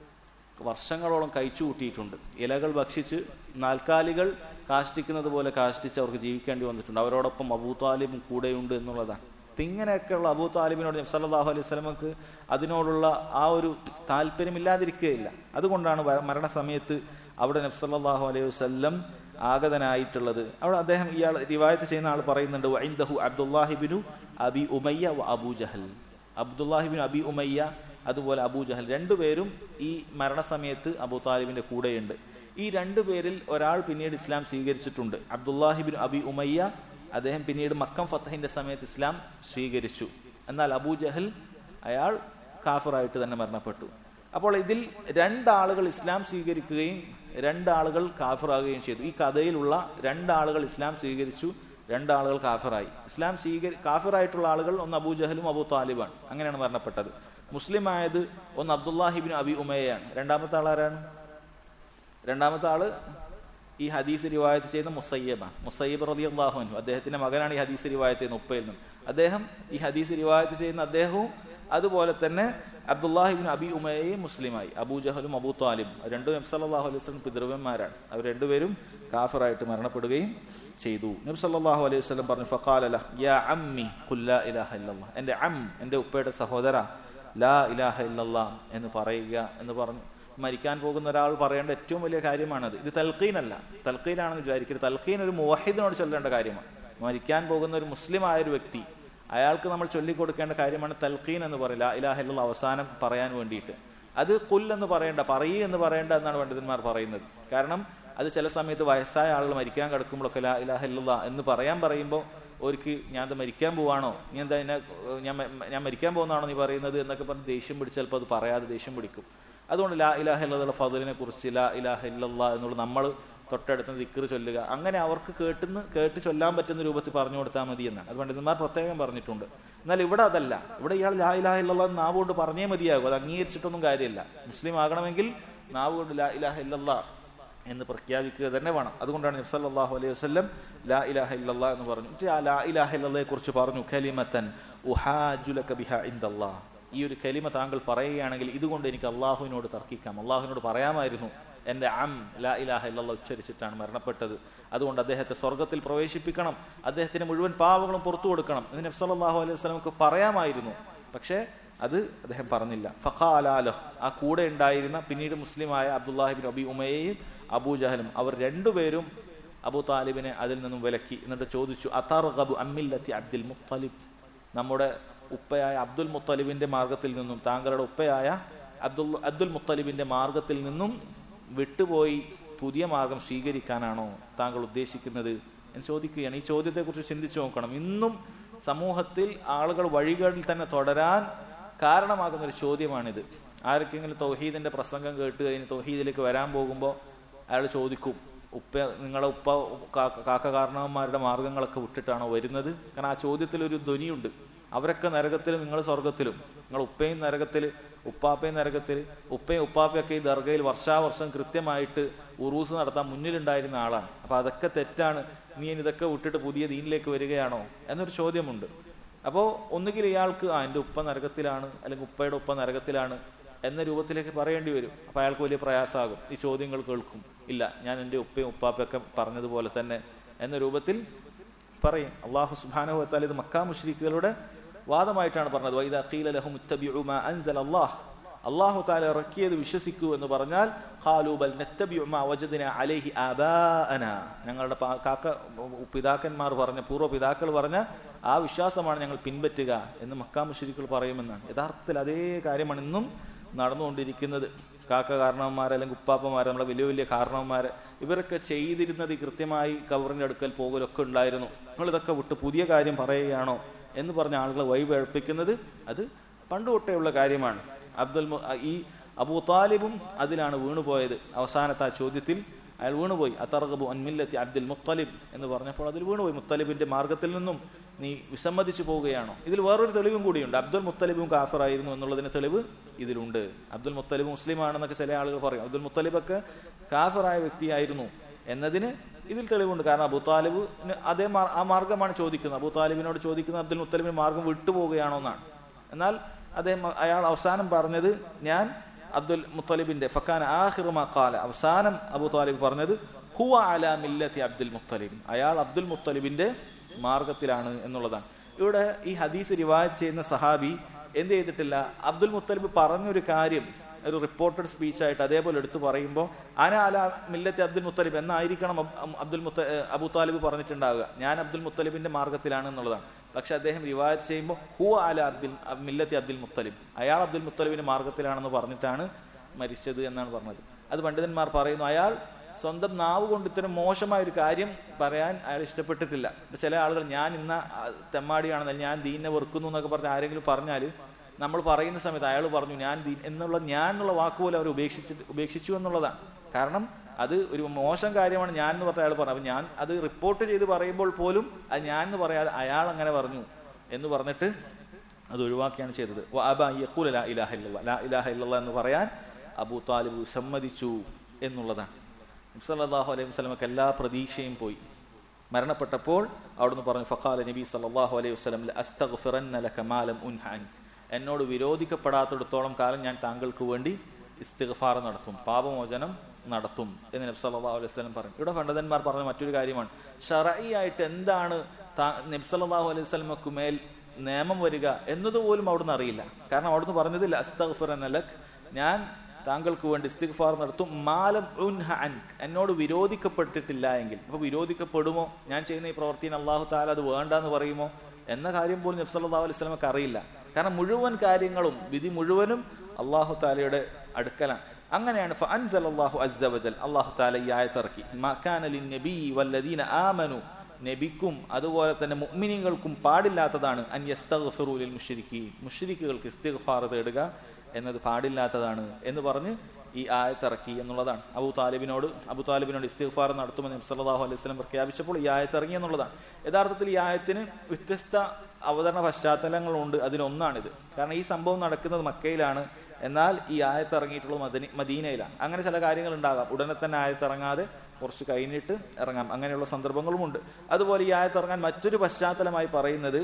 വർഷങ്ങളോളം കഴിച്ചു കൂട്ടിയിട്ടുണ്ട് ഇലകൾ ഭക്ഷിച്ച് നാൽക്കാലികൾ കാഷ്ടിക്കുന്നത് പോലെ കാഷ്ടിച്ച് അവർക്ക് ജീവിക്കേണ്ടി വന്നിട്ടുണ്ട് അവരോടൊപ്പം അബൂ താലിബും കൂടെയുണ്ട് എന്നുള്ളതാണ് അപ്പൊ ഇങ്ങനെയൊക്കെയുള്ള അബൂ താലിബിനോട് സല്ലാഹു അലൈഹി സ്വലമക്ക് അതിനോടുള്ള ആ ഒരു താല്പര്യമില്ലാതിരിക്കുകയില്ല അതുകൊണ്ടാണ് മരണസമയത്ത് അവിടെ നബ്സല്ലാഹു അലൈഹി വസ്ല്ലം ആഗതനായിട്ടുള്ളത് അവിടെ അദ്ദേഹം ഇയാൾ റിവായത്ത് ചെയ്യുന്ന ആൾ പറയുന്നുണ്ട് വൈന്ദഹു അബ്ദുല്ലാഹിബിനു അബി ഉമയ്യ അബൂ ജഹൽ അബ്ദുല്ലാഹിബിൻ അബി ഉമയ്യ അതുപോലെ അബൂ ജഹൽ രണ്ടുപേരും ഈ മരണസമയത്ത് അബൂ താലിബിന്റെ കൂടെയുണ്ട് ഈ രണ്ടു പേരിൽ ഒരാൾ പിന്നീട് ഇസ്ലാം സ്വീകരിച്ചിട്ടുണ്ട് അബ്ദുല്ലാഹിബിൻ അബി ഉമയ്യ അദ്ദേഹം പിന്നീട് മക്കം ഫത്തഹിന്റെ സമയത്ത് ഇസ്ലാം സ്വീകരിച്ചു എന്നാൽ അബൂ ജഹൽ അയാൾ കാഫറായിട്ട് തന്നെ മരണപ്പെട്ടു അപ്പോൾ ഇതിൽ രണ്ടാളുകൾ ഇസ്ലാം സ്വീകരിക്കുകയും രണ്ടാളുകൾ കാഫറാകുകയും ചെയ്തു ഈ കഥയിലുള്ള രണ്ടാളുകൾ ഇസ്ലാം സ്വീകരിച്ചു രണ്ടാളുകൾ കാഫറായി ഇസ്ലാം സ്വീകരി കാഫറായിട്ടുള്ള ആളുകൾ ഒന്ന് അബൂ ജഹലും അബൂ താലിബാണ് അങ്ങനെയാണ് മരണപ്പെട്ടത് മുസ്ലിം ആയത് ഒന്ന് അബ്ദുല്ലാഹിബിൻ അബി ഉമയാണ് രണ്ടാമത്തെ ആളാരാണ് രണ്ടാമത്തെ ആള് ഈ ഹദീസ് റിവായത്ത് ചെയ്യുന്ന മുസയ്യബാണ് മുസയ്യബ് റതി അള്ളാഹുനു അദ്ദേഹത്തിന്റെ മകനാണ് ഈ ഹദീസ് റിവായത്ത് ചെയ്യുന്ന ഉപ്പയിൽ നിന്നും അദ്ദേഹം ഈ ഹദീസ് റിവായത്ത് ചെയ്യുന്ന അദ്ദേഹവും അതുപോലെ തന്നെ അബ്ദുല്ലാഹിബിൻ അബി ഉമയും മുസ്ലിമായി അബൂ ജഹലും അബൂ താലിബും രണ്ടും നബ്സല്ലാഹു അലൈഹി വസ്ലം പിതൃവന്മാരാണ് അവർ രണ്ടുപേരും കാഫറായിട്ട് മരണപ്പെടുകയും ചെയ്തു നബ്സല്ലാഹു അലൈഹി വസ്ലം പറഞ്ഞു ഫഖാലല യാ അമ്മി കുല്ല ഇലാഹ ഇല്ലല്ലാ എന്റെ അം എന്റെ ഉപ്പയുടെ സഹോദര ലാ ഇലാഹ ഇല്ലല്ലാ എന്ന് പറയുക എന്ന് പറഞ്ഞു മരിക്കാൻ പോകുന്ന ഒരാൾ പറയേണ്ട ഏറ്റവും വലിയ കാര്യമാണത് ഇത് തൽക്കീനല്ല തൽക്കീനാണെന്ന് വിചാരിക്കരുത് തൽക്കീൻ ഒരു മുവഹിദിനോട് ചൊല്ലേണ്ട കാര്യമാണ് മരിക്കാൻ പോകുന്ന ഒരു മുസ്ലിം ആയ ഒരു വ്യക്തി അയാൾക്ക് നമ്മൾ ചൊല്ലിക്കൊടുക്കേണ്ട കാര്യമാണ് തൽക്കീൻ എന്ന് പറയില്ല ഇലാഹിലുള്ള അവസാനം പറയാൻ വേണ്ടിയിട്ട് അത് കുൽ എന്ന് പറയേണ്ട പറയ് എന്ന് പറയേണ്ട എന്നാണ് പണ്ഡിതന്മാർ പറയുന്നത് കാരണം അത് ചില സമയത്ത് വയസ്സായ ആളുകൾ മരിക്കാൻ കിടക്കുമ്പോഴൊക്കെ ലാ ഇലാഹില്ല എന്ന് പറയാൻ പറയുമ്പോൾ ഒരിക്കൽ ഞാൻ അത് മരിക്കാൻ പോവാണോ നീ എന്താ എന്നെ ഞാൻ ഞാൻ മരിക്കാൻ പോകുന്നതാണോ നീ പറയുന്നത് എന്നൊക്കെ പറഞ്ഞ് ദേഷ്യം പിടിച്ച് ചിലപ്പോൾ അത് പറയാതെ ദേഷ്യം പിടിക്കും അതുകൊണ്ട് ലാ ഇലാഹ ഇല്ലാതുള്ള ഫതിലിനെ കുറിച്ച് ലാ ഇലാഹ ഇല്ലല്ലാ എന്നുള്ള നമ്മൾ തൊട്ടടുത്ത് ദിക്കർ ചൊല്ലുക അങ്ങനെ അവർക്ക് കേട്ടുന്ന് കേട്ട് ചൊല്ലാൻ പറ്റുന്ന രൂപത്തിൽ പറഞ്ഞു കൊടുത്താൽ മതി എന്നാണ് അത് പണ്ഡിതന്മാർ പ്രത്യേകം പറഞ്ഞിട്ടുണ്ട് എന്നാൽ ഇവിടെ അതല്ല ഇവിടെ ഇയാൾ ലാ ഇലാഹ ഇല്ലല്ലാ നാവ് കൊണ്ട് പറഞ്ഞേ മതിയാകും അത് അംഗീകരിച്ചിട്ടൊന്നും കാര്യമില്ല മുസ്ലിം ആകണമെങ്കിൽ നാവ് കൊണ്ട് ലാ ഇലാഹ ഇല്ലല്ലാ എന്ന് പ്രഖ്യാപിക്കുക തന്നെ വേണം അതുകൊണ്ടാണ് നബ്സല്ലാഹു അലൈഹി വസ്ലം ലാ ഇലാഹ ഇല്ലല്ലാ എന്ന് പറഞ്ഞു എന്നിട്ട് ആ ലാ ഇലാഹ ഇല്ലയെ കുറിച്ച് പറഞ്ഞു ഖലിമത്തൻ ഉഹാജുലക ബിഹ ഇൻദല്ലാ ഈ ഒരു കലിമ താങ്കൾ പറയുകയാണെങ്കിൽ ഇതുകൊണ്ട് എനിക്ക് അള്ളാഹുവിനോട് തർക്കിക്കാം അള്ളാഹുവിനോട് പറയാമായിരുന്നു എന്റെ അം ലാ ഇലാഹ ഇല്ലല്ലാ ഉച്ചരിച്ചിട്ടാണ് മരണപ്പെട്ടത് അതുകൊണ്ട് അദ്ദേഹത്തെ സ്വർഗത്തിൽ പ്രവേശിപ്പിക്കണം അദ്ദേഹത്തിന് മുഴുവൻ പാവങ്ങളും പുറത്തു കൊടുക്കണം എന്ന് നബ്സല്ലാഹു അലൈഹി വസ്ലമക്ക് പറയാമായിരുന്നു പക്ഷേ അത് അദ്ദേഹം പറഞ്ഞില്ല ഫഖാലാലോ ആ കൂടെ ഉണ്ടായിരുന്ന പിന്നീട് മുസ്ലിമായ അബ്ദുല്ലാഹിബിൻ അബി ഉമയെയും അബൂ ജഹലും അവർ രണ്ടുപേരും അബൂ താലിബിനെ അതിൽ നിന്നും വിലക്കി എന്നിട്ട് ചോദിച്ചു അതാർഗബു അമ്മില്ലത്തി അബ്ദുൽ മുത്തലിബ് നമ്മുടെ ഉപ്പയായ അബ്ദുൽ മുത്തലിബിന്റെ മാർഗത്തിൽ നിന്നും താങ്കളുടെ ഉപ്പയായ അബ്ദുൽ അബ്ദുൽ മുത്തലിബിന്റെ മാർഗത്തിൽ നിന്നും വിട്ടുപോയി പുതിയ മാർഗം സ്വീകരിക്കാനാണോ താങ്കൾ ഉദ്ദേശിക്കുന്നത് എന്ന് ചോദിക്കുകയാണ് ഈ ചോദ്യത്തെക്കുറിച്ച് ചിന്തിച്ചു നോക്കണം ഇന്നും സമൂഹത്തിൽ ആളുകൾ വഴികളിൽ തന്നെ തുടരാൻ കാരണമാകുന്ന ഒരു ചോദ്യമാണിത് ആർക്കെങ്കിലും തൗഹീദിന്റെ പ്രസംഗം കേട്ട് കഴിഞ്ഞ് തൗഹീദിലേക്ക് വരാൻ പോകുമ്പോൾ അയാൾ ചോദിക്കും ഉപ്പ നിങ്ങളെ ഉപ്പ കാക്ക കാരണവന്മാരുടെ മാർഗങ്ങളൊക്കെ വിട്ടിട്ടാണോ വരുന്നത് കാരണം ആ ചോദ്യത്തിൽ ഒരു ധ്വനിയുണ്ട് അവരൊക്കെ നരകത്തിൽ നിങ്ങൾ സ്വർഗത്തിലും നിങ്ങൾ ഉപ്പയും നരകത്തിൽ ഉപ്പാപ്പയും നരകത്തിൽ ഉപ്പയും ഉപ്പാപ്പയൊക്കെ ഈ ദർഗയിൽ വർഷാവർഷം കൃത്യമായിട്ട് ഉറൂസ് നടത്താൻ മുന്നിലുണ്ടായിരുന്ന ആളാണ് അപ്പൊ അതൊക്കെ തെറ്റാണ് നീ ഇതൊക്കെ വിട്ടിട്ട് പുതിയ ദീനിലേക്ക് വരികയാണോ എന്നൊരു ചോദ്യമുണ്ട് അപ്പോൾ ഒന്നുകിൽ ഇയാൾക്ക് ആ എൻ്റെ ഉപ്പ നരകത്തിലാണ് അല്ലെങ്കിൽ ഉപ്പയുടെ ഉപ്പ നരകത്തിലാണ് എന്ന രൂപത്തിലേക്ക് പറയേണ്ടി വരും അപ്പൊ അയാൾക്ക് വലിയ പ്രയാസമാകും ഈ ചോദ്യങ്ങൾ കേൾക്കും ഇല്ല ഞാൻ എൻ്റെ ഉപ്പയും ഉപ്പാപ്പയൊക്കെ പറഞ്ഞതുപോലെ തന്നെ എന്ന രൂപത്തിൽ പറയും അള്ളാഹു സുബാനുഭവത്താൽ ഇത് മക്കാ മുഷ്രിഖുകളുടെ വാദമായിട്ടാണ് പറഞ്ഞത് വൈദ ഖീല ലഹും ഇത്തബിഉ മാ അൻസല അല്ലാഹ് അള്ളാഹു താല ഇറക്കിയത് വിശ്വസിക്കൂ എന്ന് പറഞ്ഞാൽ ഖാലൂ ബൽ നത്തബിഉ മാ വജദ്ന അലൈഹി ആബാഅന ഞങ്ങളുടെ കാക്ക പിതാക്കന്മാർ പറഞ്ഞ പൂർവ്വ പിതാക്കൾ പറഞ്ഞ ആ വിശ്വാസമാണ് ഞങ്ങൾ പിൻപറ്റുക എന്ന് മക്കാ മുഷരിക്കുകൾ പറയുമെന്നാണ് യഥാർത്ഥത്തിൽ അതേ കാര്യമാണ് ഇന്നും നടന്നുകൊണ്ടിരിക്കുന്നത് കാക്ക കാരണവന്മാർ അല്ലെങ്കിൽ ഉപ്പാപ്പന്മാർ നമ്മളെ വലിയ വലിയ കാരണവന്മാർ ഇവരൊക്കെ ചെയ്തിരുന്നത് ഈ കൃത്യമായി കവറിന്റെ അടുക്കൽ പോകലൊക്കെ ഉണ്ടായിരുന്നു നിങ്ങൾ ഇതൊക്കെ വിട്ട് പുതിയ കാര്യം പറയുകയാണോ എന്ന് പറഞ്ഞ ആളുകളെ വഴിപഴപ്പിക്കുന്നത് അത് പണ്ട് തൊട്ടേയുള്ള കാര്യമാണ് അബ്ദുൽ മു- ഈ അബൂ താലിബും അതിലാണ് വീണുപോയത് അവസാനത്തെ ആ ചോദ്യത്തിൽ അയാൾ വീണുപോയി അത്തറഗബു അൻമില്ലത്തി അബ്ദുൽ മുത്തലിബ് എന്ന് പറഞ്ഞപ്പോൾ അതിൽ വീണുപോയി മുത്തലിബിന്റെ മാർഗത്തിൽ നിന്നും നീ വിസമ്മതിച്ചു പോവുകയാണോ ഇതിൽ വേറൊരു തെളിവും കൂടിയുണ്ട് അബ്ദുൽ മുത്തലിബും കാഫറായിരുന്നു എന്നുള്ളതിന് തെളിവ് ഇതിലുണ്ട് അബ്ദുൽ മുത്തലിബ് മുസ്ലിമാണെന്നൊക്കെ ചില ആളുകൾ പറയും അബ്ദുൽ മുത്തലിബൊക്കെ കാഫറായ വ്യക്തിയായിരുന്നു എന്നതിന് ഇതിൽ തെളിവുണ്ട് കാരണം അബൂ താലിബിന് അതേ മാർ- ആ മാർഗമാണ് ചോദിക്കുന്നത് അബൂ താലിബിനോട് ചോദിക്കുന്നത് അബ്ദുൽ മുത്തലിബിന് മാർഗം വിട്ടുപോവുകയാണോ എന്നാണ് എന്നാൽ അദ്ദേഹം അയാൾ അവസാനം പറഞ്ഞത് ഞാൻ അബ്ദുൽ മുത്തലിബിന്റെ ഫക്കാൻ ആഹിറുമാ കാല അവസാനം അബൂ താലിബ് പറഞ്ഞത് ഹുവ അല മില്ലത്തി അബ്ദുൽ മുത്തലിബ് അയാൾ അബ്ദുൽ മുത്തലിബിന്റെ മാർഗത്തിലാണ് എന്നുള്ളതാണ് ഇവിടെ ഈ ഹദീസ് റിവായത്ത് ചെയ്യുന്ന സഹാബി എന്ത് ചെയ്തിട്ടില്ല അബ്ദുൽ മുത്തലിബ് പറഞ്ഞൊരു കാര്യം ഒരു റിപ്പോർട്ടഡ് സ്പീച്ചായിട്ട് അതേപോലെ എടുത്തു പറയുമ്പോൾ അന അല മില്ലത്തെ അബ്ദുൽ മുത്തലിബ് എന്നായിരിക്കണം അബ്- അബ്ദുൽ മുത്ത അബു താലിബ് പറഞ്ഞിട്ടുണ്ടാവുക ഞാൻ അബ്ദുൽ മുത്തലിബിന്റെ മാർഗത്തിലാണ് എന്നുള്ളതാണ് പക്ഷെ അദ്ദേഹം റിവായത്ത് ചെയ്യുമ്പോൾ ഹു അല അബ്ദുൽ മില്ലത്തി അബ്ദുൽ മുത്തലിബ് അയാൾ അബ്ദുൽ മുത്തലിബിന്റെ മാർഗത്തിലാണെന്ന് പറഞ്ഞിട്ടാണ് മരിച്ചത് എന്നാണ് പറഞ്ഞത് അത് പണ്ഡിതന്മാർ പറയുന്നു അയാൾ സ്വന്തം നാവ് കൊണ്ട് ഇത്തരം മോശമായ ഒരു കാര്യം പറയാൻ അയാൾ ഇഷ്ടപ്പെട്ടിട്ടില്ല ഇപ്പൊ ചില ആളുകൾ ഞാൻ ഇന്ന ആ, തെമ്മാടിയാണെന്ന് ഞാൻ ദീനെ വെറുക്കുന്നു എന്നൊക്കെ പറഞ്ഞ് ആരെങ്കിലും പറഞ്ഞാൽ നമ്മൾ പറയുന്ന സമയത്ത് അയാൾ പറഞ്ഞു ഞാൻ ദീൻ എന്നുള്ള ഞാൻ എന്നുള്ള വാക്ക് പോലും അവർ ഉപേക്ഷിച്ചിട്ട് ഉപേക്ഷിച്ചു എന്നുള്ളതാണ് കാരണം അത് ഒരു മോശം കാര്യമാണ് ഞാൻ എന്ന് പറഞ്ഞ അയാൾ പറഞ്ഞു അപ്പൊ ഞാൻ അത് റിപ്പോർട്ട് ചെയ്ത് പറയുമ്പോൾ പോലും അത് ഞാൻ എന്ന് പറയാതെ അയാൾ അങ്ങനെ പറഞ്ഞു എന്ന് പറഞ്ഞിട്ട് അത് ഒഴിവാക്കിയാണ് ചെയ്തത് വ അബ അൻ യഖൂല ലാ ഇലാഹ ഇല്ലല്ലാഹ്. ലാ ഇലാഹ ഇല്ലല്ലാഹ് എന്ന് പറയാൻ അബൂ താലിബ് സമ്മതിച്ചു എന്നുള്ളതാണ് നബി സല്ലല്ലാഹു അലൈഹി വസല്ലമക്ക് എല്ലാ പ്രതീക്ഷയും പോയി മരണപ്പെട്ടപ്പോൾ അവിടുന്ന് പറഞ്ഞു ഫഖാല നബി സല്ലല്ലാഹു അലൈഹി വസല്ലം അസ്തഗ്ഫിറന്ന ലക മാ ലം ഉൻഹ അൻക എന്നോട് വിരോധിക്കപ്പെടാത്തിടത്തോളം കാലം ഞാൻ താങ്കൾക്ക് വേണ്ടി ഇസ്തിഗ്ഫാർ നടത്തും പാപമോചനം നടത്തും എന്ന് നബി സല്ലല്ലാഹു അലൈഹി വസല്ലം പറഞ്ഞു ഇവിടെ പണ്ഡിതന്മാർ പറഞ്ഞ മറ്റൊരു കാര്യമാണ് ഷറഈ ആയിട്ട് എന്താണ് താ- നബി സല്ലല്ലാഹു അലൈഹി വസല്ലമക്ക് മേൽ നിയമം വരിക എന്നതുപോലും അവിടുന്ന് അറിയില്ല കാരണം അവിടുന്ന് പറഞ്ഞതില്ല അസ്തഗ്ഫിറന്ന ലക് ഞാൻ താങ്കൾക്ക് വേണ്ടി ഇസ്തിഗ്ഫാർ നടത്തും മാലം ഉൻഹ അൻക് എന്നോട് വിരോധിക്കപ്പെട്ടിട്ടില്ല എങ്കിൽ അപ്പൊ വിരോധിക്കപ്പെടുമോ ഞാൻ ചെയ്യുന്ന ഈ പ്രവൃത്തിന് അള്ളാഹു താല അത് വേണ്ട എന്ന് പറയുമോ എന്ന കാര്യം പോലും നബ്സല്ലാ അലൈഹി സ്വലമക്ക് അറിയില്ല കാരണം മുഴുവൻ കാര്യങ്ങളും വിധി മുഴുവനും അള്ളാഹു താലയുടെ അടുക്കലാണ് അങ്ങനെയാണ് ഫഅൻസൽ അല്ലാഹു അസ്സ വജൽ അല്ലാഹു തആല ഈ ആയത്തിറക്കി മാ കാന ലിന്നബി വല്ലദീന ആമനു നബിക്കും അതുപോലെ തന്നെ മുഅ്മിനീങ്ങൾക്കും പാടില്ലാത്തതാണ് അൻ യസ്തഗ്ഫിറു ലിൽ മുശ്രിക്കീൻ മുശ്രിക്കുകൾക്ക് ഇസ്തിഗ്ഫാർ തേടുക എന്നത് പാടില്ലാത്തതാണ് എന്ന് പറഞ്ഞ് ഈ ആയത്തിറക്കി എന്നുള്ളതാണ് അബൂ താലിബിനോട് അബൂ താലിബിനോട് ഇസ്തിഗ്ഫാർ നടത്തുമെന്ന് നബി സല്ലല്ലാഹു അലൈഹി വസല്ലം പ്രഖ്യാപിച്ചപ്പോൾ ഈ ആയത്തിറങ്ങി എന്നുള്ളതാണ് യഥാർത്ഥത്തിൽ ഈ ആയത്തിന് വ്യത്യസ്ത അവതരണ പശ്ചാത്തലങ്ങളുണ്ട് അതിലൊന്നാണിത് കാരണം ഈ സംഭവം നടക്കുന്നത് മക്കയിലാണ് എന്നാൽ ഈ ആയത്തിറങ്ങിയിട്ടുള്ളത് മദനി മദീനയിലാണ് അങ്ങനെ ചില കാര്യങ്ങൾ ഉണ്ടാകാം ഉടനെ തന്നെ ആയത്തിറങ്ങാതെ കുറച്ച് കഴിഞ്ഞിട്ട് ഇറങ്ങാം അങ്ങനെയുള്ള സന്ദർഭങ്ങളുമുണ്ട് അതുപോലെ ഈ ആയത്തിറങ്ങാൻ മറ്റൊരു പശ്ചാത്തലമായി പറയുന്നത്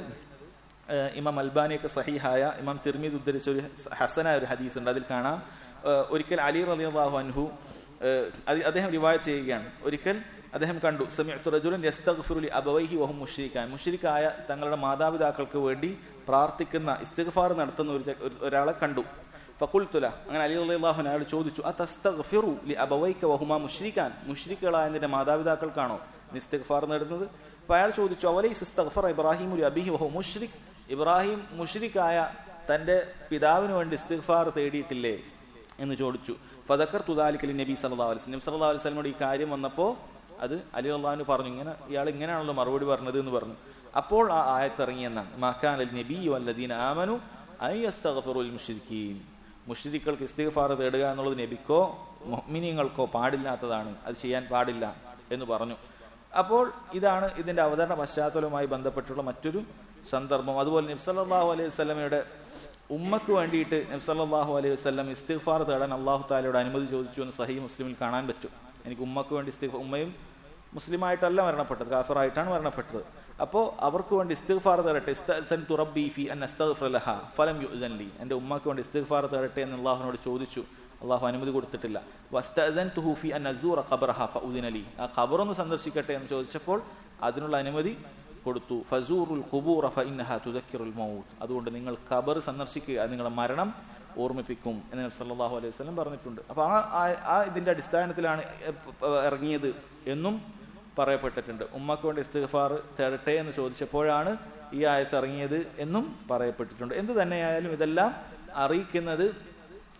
ഏഹ് ഇമാം അൽബാനിയൊക്കെ സഹിഹായ ഇമാം തിർമീദ് ഉദ്ധരിച്ച ഒരു ഹസനായ ഒരു ഹദീസ് ഉണ്ട് അതിൽ കാണാം ഏഹ് ഒരിക്കൽ അലി റളിയല്ലാഹു അൻഹു ഏഹ് അത് അദ്ദേഹം റിവായത്ത് ചെയ്യുകയാണ് ഒരിക്കൽ അദ്ദേഹം കണ്ടു സമിഅ്തു റജുലൻ യസ്തഗ്ഫിറു ലി അബവൈഹി വഹും മുശ്രിക്കാൻ മുശ്രിക്കായ തങ്ങളുടെ മാതാപിതാക്കൾക്ക് വേണ്ടി പ്രാർത്ഥിക്കുന്ന ഇസ്തിഗ്ഫാർ നടത്തുന്ന ഒരു ചെ- ഒരു- ഒരാളെ കണ്ടു ഫഖുൽത്തുല അങ്ങനെ അലി റളിയല്ലാഹു അൻഹു അയാൾ ചോദിച്ചു അതസ്തഗ്ഫിറു ലി അബവൈക വഹുമാ മുശ്രിക്കാൻ മുശ്രിക്കുകളായ നിന്റെ മാതാപിതാക്കൾക്കാണോ നീ ഇസ്തിഗ്ഫാർ നേടുന്നത് അപ്പൊ അയാൾ ചോദിച്ചു അവലൈസ് ഇസ്തഗ്ഫറ ഇബ്രാഹിം ലി അബിഹി വഹു മുശ്രിക് ഇബ്രാഹിം മുഷ്രിക്കായ തന്റെ പിതാവിന് വേണ്ടി ഇസ്തിഗ്ഫാർ തേടിയിട്ടില്ലേ എന്ന് ചോദിച്ചു ഫദക്കർ തുദാലിക്കലി നബി സല്ലല്ലാഹു അലൈഹി വസല്ലം നബി സല്ലല്ലാഹു അലൈഹി വസല്ലമയോട് ഈ കാര്യം വന്നപ്പോൾ അത് അലി അള്ളാഹുവിന് പറഞ്ഞു ഇങ്ങനെ ഇയാൾ ഇങ്ങനെയാണല്ലോ മറുപടി പറഞ്ഞത് എന്ന് പറഞ്ഞു അപ്പോൾ ആ ആയത്തിറങ്ങിയെന്നാണ് മക്കാൻ അൽ നബി വല്ലദീന ആമനു ഐ അസ്തഗ്ഫിറുൽ മുശ്രിക്കീൻ മുഷ്രിക്കൾക്ക് ഇസ്തിഗ്ഫാർ തേടുക എന്നുള്ളത് നബിക്കോ മുഅ്മിനീങ്ങൾക്കോ പാടില്ലാത്തതാണ് അത് ചെയ്യാൻ പാടില്ല എന്ന് പറഞ്ഞു അപ്പോൾ ഇതാണ് ഇതിന്റെ അവതരണ പശ്ചാത്തലവുമായി ബന്ധപ്പെട്ടുള്ള മറ്റൊരു സന്ദർഭം അതുപോലെ നബ്സല്ലാഹു അലൈഹി വസ്ലമയുടെ ഉമ്മക്ക് വേണ്ടിയിട്ട് നബ്സല്ലാഹു അലൈഹി വസ്ലം ഇസ്തിഗ്ഫാർ തേടാൻ അള്ളാഹു താലയുടെ അനുമതി ചോദിച്ചു എന്ന് സഹി മുസ്ലിമിൽ കാണാൻ പറ്റും എനിക്ക് ഉമ്മക്ക് വേണ്ടി ഇസ്തിഗ്ഫാർ ഉമ്മയും മുസ്ലിമായിട്ടല്ല മരണപ്പെട്ടത് കാഫറായിട്ടാണ് മരണപ്പെട്ടത് അപ്പോൾ അവർക്ക് വേണ്ടി ഇസ്തിഗ്ഫാർ തേടട്ടെ ഇസ്തഅ്സൻതു റബ്ബി ഫി അൻ അസ്തഗ്ഫിറ ലഹ ഫലം യുഅ്സൻ ലി എൻ്റെ ഉമ്മക്ക് വേണ്ടി ഇസ്തിഗ്ഫാർ തേടട്ടെ എന്ന് അള്ളാഹുവിനോട് ചോദിച്ചു അള്ളാഹു അനുമതി കൊടുത്തിട്ടില്ല വസ്തഅ്സൻതുഹു ഫി അൻ അസൂറ ഖബറഹ ഫഉദിന ലി ആ ഖബറൊന്ന് സന്ദർശിക്കട്ടെ എന്ന് ചോദിച്ചപ്പോൾ അതിനുള്ള അനുമതി കൊടുത്തു ഫസൂറുൽ ഖുബൂറ ഫഇന്നഹ തുദക്കിറുൽ മൗത്ത് അതുകൊണ്ട് നിങ്ങൾ ഖബർ സന്ദർശിക്കുക അത് നിങ്ങളുടെ മരണം ഓർമ്മിപ്പിക്കും എന്ന് നബി സല്ലല്ലാഹു അലൈഹി വസല്ലം പറഞ്ഞിട്ടുണ്ട് അപ്പോൾ ആ ആ- ആ ഇതിന്റെ അടിസ്ഥാനത്തിലാണ് ഇറങ്ങിയത് എന്നും പറയപ്പെട്ടിട്ടുണ്ട് ഉമ്മക്ക് വേണ്ടി ഇസ്തിഗ്ഫാർ തേടട്ടെ എന്ന് ചോദിച്ചപ്പോഴാണ് ഈ ആയത്ത് ഇറങ്ങിയത് എന്നും പറയപ്പെട്ടിട്ടുണ്ട് എന്ത് തന്നെയായാലും ഇതെല്ലാം അറിയിക്കുന്നത്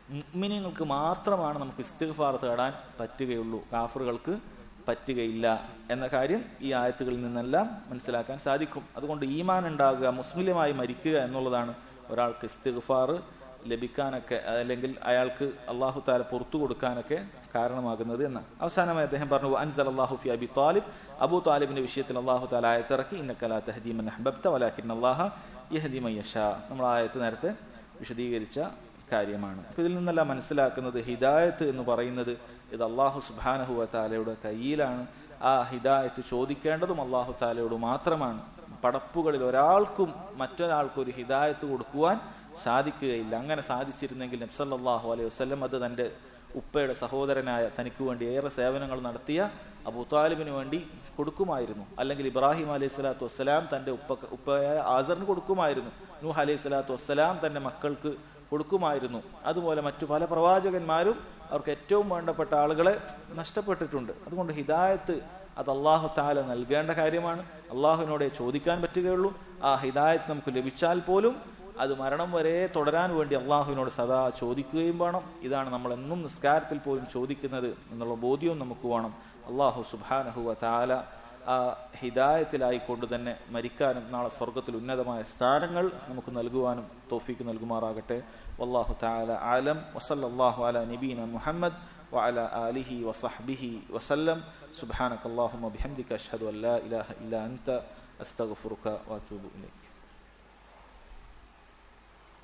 മുഅ്മിനീങ്ങൾക്ക് മാത്രമാണ് നമുക്ക് ഇസ്തിഗ്ഫാർ തേടാൻ പറ്റുകയുള്ളൂ കാഫറുകൾക്ക് പറ്റുകയില്ല എന്ന കാര്യം ഈ ആയത്തുകളിൽ നിന്നെല്ലാം മനസ്സിലാക്കാൻ സാധിക്കും അതുകൊണ്ട് ഈമാൻ ഉണ്ടാകുക മുസ്ലിമായി മരിക്കുക എന്നുള്ളതാണ് ഒരാൾക്ക് ഇസ്തിഗ്ഫാർ ലഭിക്കാനൊക്കെ അല്ലെങ്കിൽ അയാൾക്ക് അള്ളാഹു താല പുറത്തു കൊടുക്കാനൊക്കെ കാരണമാകുന്നത് എന്ന് അവസാനമായി അദ്ദേഹം പറഞ്ഞു അൻസൽ അള്ളാഹു ഫി അബി താലിബ് അബു താലിബിന്റെ വിഷയത്തിൽ അള്ളാഹു താല ആയത്തിറക്കി ഇന്നക്കലാ തഹദീമൻ അഹബബ്ത വലാക്കിൻ അള്ളാഹ യഹദീമയ്യഷ നമ്മൾ ആയത്ത് നേരത്തെ വിശദീകരിച്ച കാര്യമാണ് അപ്പൊ ഇതിൽ നിന്നെല്ലാം മനസ്സിലാക്കുന്നത് ഹിദായത്ത് എന്ന് പറയുന്നത് ഇത് അള്ളാഹു സുബാനഹുവ താലയുടെ കയ്യിലാണ് ആ ഹിദായത്ത് ചോദിക്കേണ്ടതും അള്ളാഹു താലയോട് മാത്രമാണ് പടപ്പുകളിൽ ഒരാൾക്കും മറ്റൊരാൾക്കും ഒരു ഹിദായത്ത് കൊടുക്കുവാൻ സാധിക്കുകയില്ല അങ്ങനെ സാധിച്ചിരുന്നെങ്കിൽ നബ്സല്ലാഹു അലൈഹി വസ്ലം അത് തന്റെ ഉപ്പയുടെ സഹോദരനായ തനിക്ക് വേണ്ടി ഏറെ സേവനങ്ങൾ നടത്തിയ അബൂ താലിബിന് വേണ്ടി കൊടുക്കുമായിരുന്നു അല്ലെങ്കിൽ ഇബ്രാഹിം അലൈഹി സ്വലാത്തു വസ്സലാം തന്റെ ഉപ്പ ഉപ്പയായ ആസറിന് കൊടുക്കുമായിരുന്നു നൂഹ് അലൈഹി സ്വലാത്തു വസ്സലാം തന്റെ മക്കൾക്ക് കൊടുക്കുമായിരുന്നു അതുപോലെ മറ്റു പല പ്രവാചകന്മാരും അവർക്ക് ഏറ്റവും വേണ്ടപ്പെട്ട ആളുകളെ നഷ്ടപ്പെട്ടിട്ടുണ്ട് അതുകൊണ്ട് ഹിദായത്ത് അത് അള്ളാഹു താല നൽകേണ്ട കാര്യമാണ് അള്ളാഹുവിനോടെ ചോദിക്കാൻ പറ്റുകയുള്ളൂ ആ ഹിദായത്ത് നമുക്ക് ലഭിച്ചാൽ പോലും അത് മരണം വരെ തുടരാൻ വേണ്ടി അള്ളാഹുവിനോട് സദാ ചോദിക്കുകയും വേണം ഇതാണ് നമ്മൾ എന്നും നിസ്കാരത്തിൽ പോലും ചോദിക്കുന്നത് എന്നുള്ള ബോധ്യവും നമുക്ക് വേണം അള്ളാഹു സുബാനഹുവ താല ആ ഹിദായത്തിലായിക്കൊണ്ട് തന്നെ മരിക്കാനും നാളെ സ്വർഗത്തിൽ ഉന്നതമായ സ്ഥാനങ്ങൾ നമുക്ക് നൽകുവാനും തോഫീക്ക് നൽകുമാറാകട്ടെ വല്ലാഹു താല ആലം വസല്ലാഹു അല നബീന മുഹമ്മദ് وعلى آله وصحبه وسلم سبحانك اللهم وبحمدك أشهد أن لا إله إلا أنت أستغفرك وأتوب إليك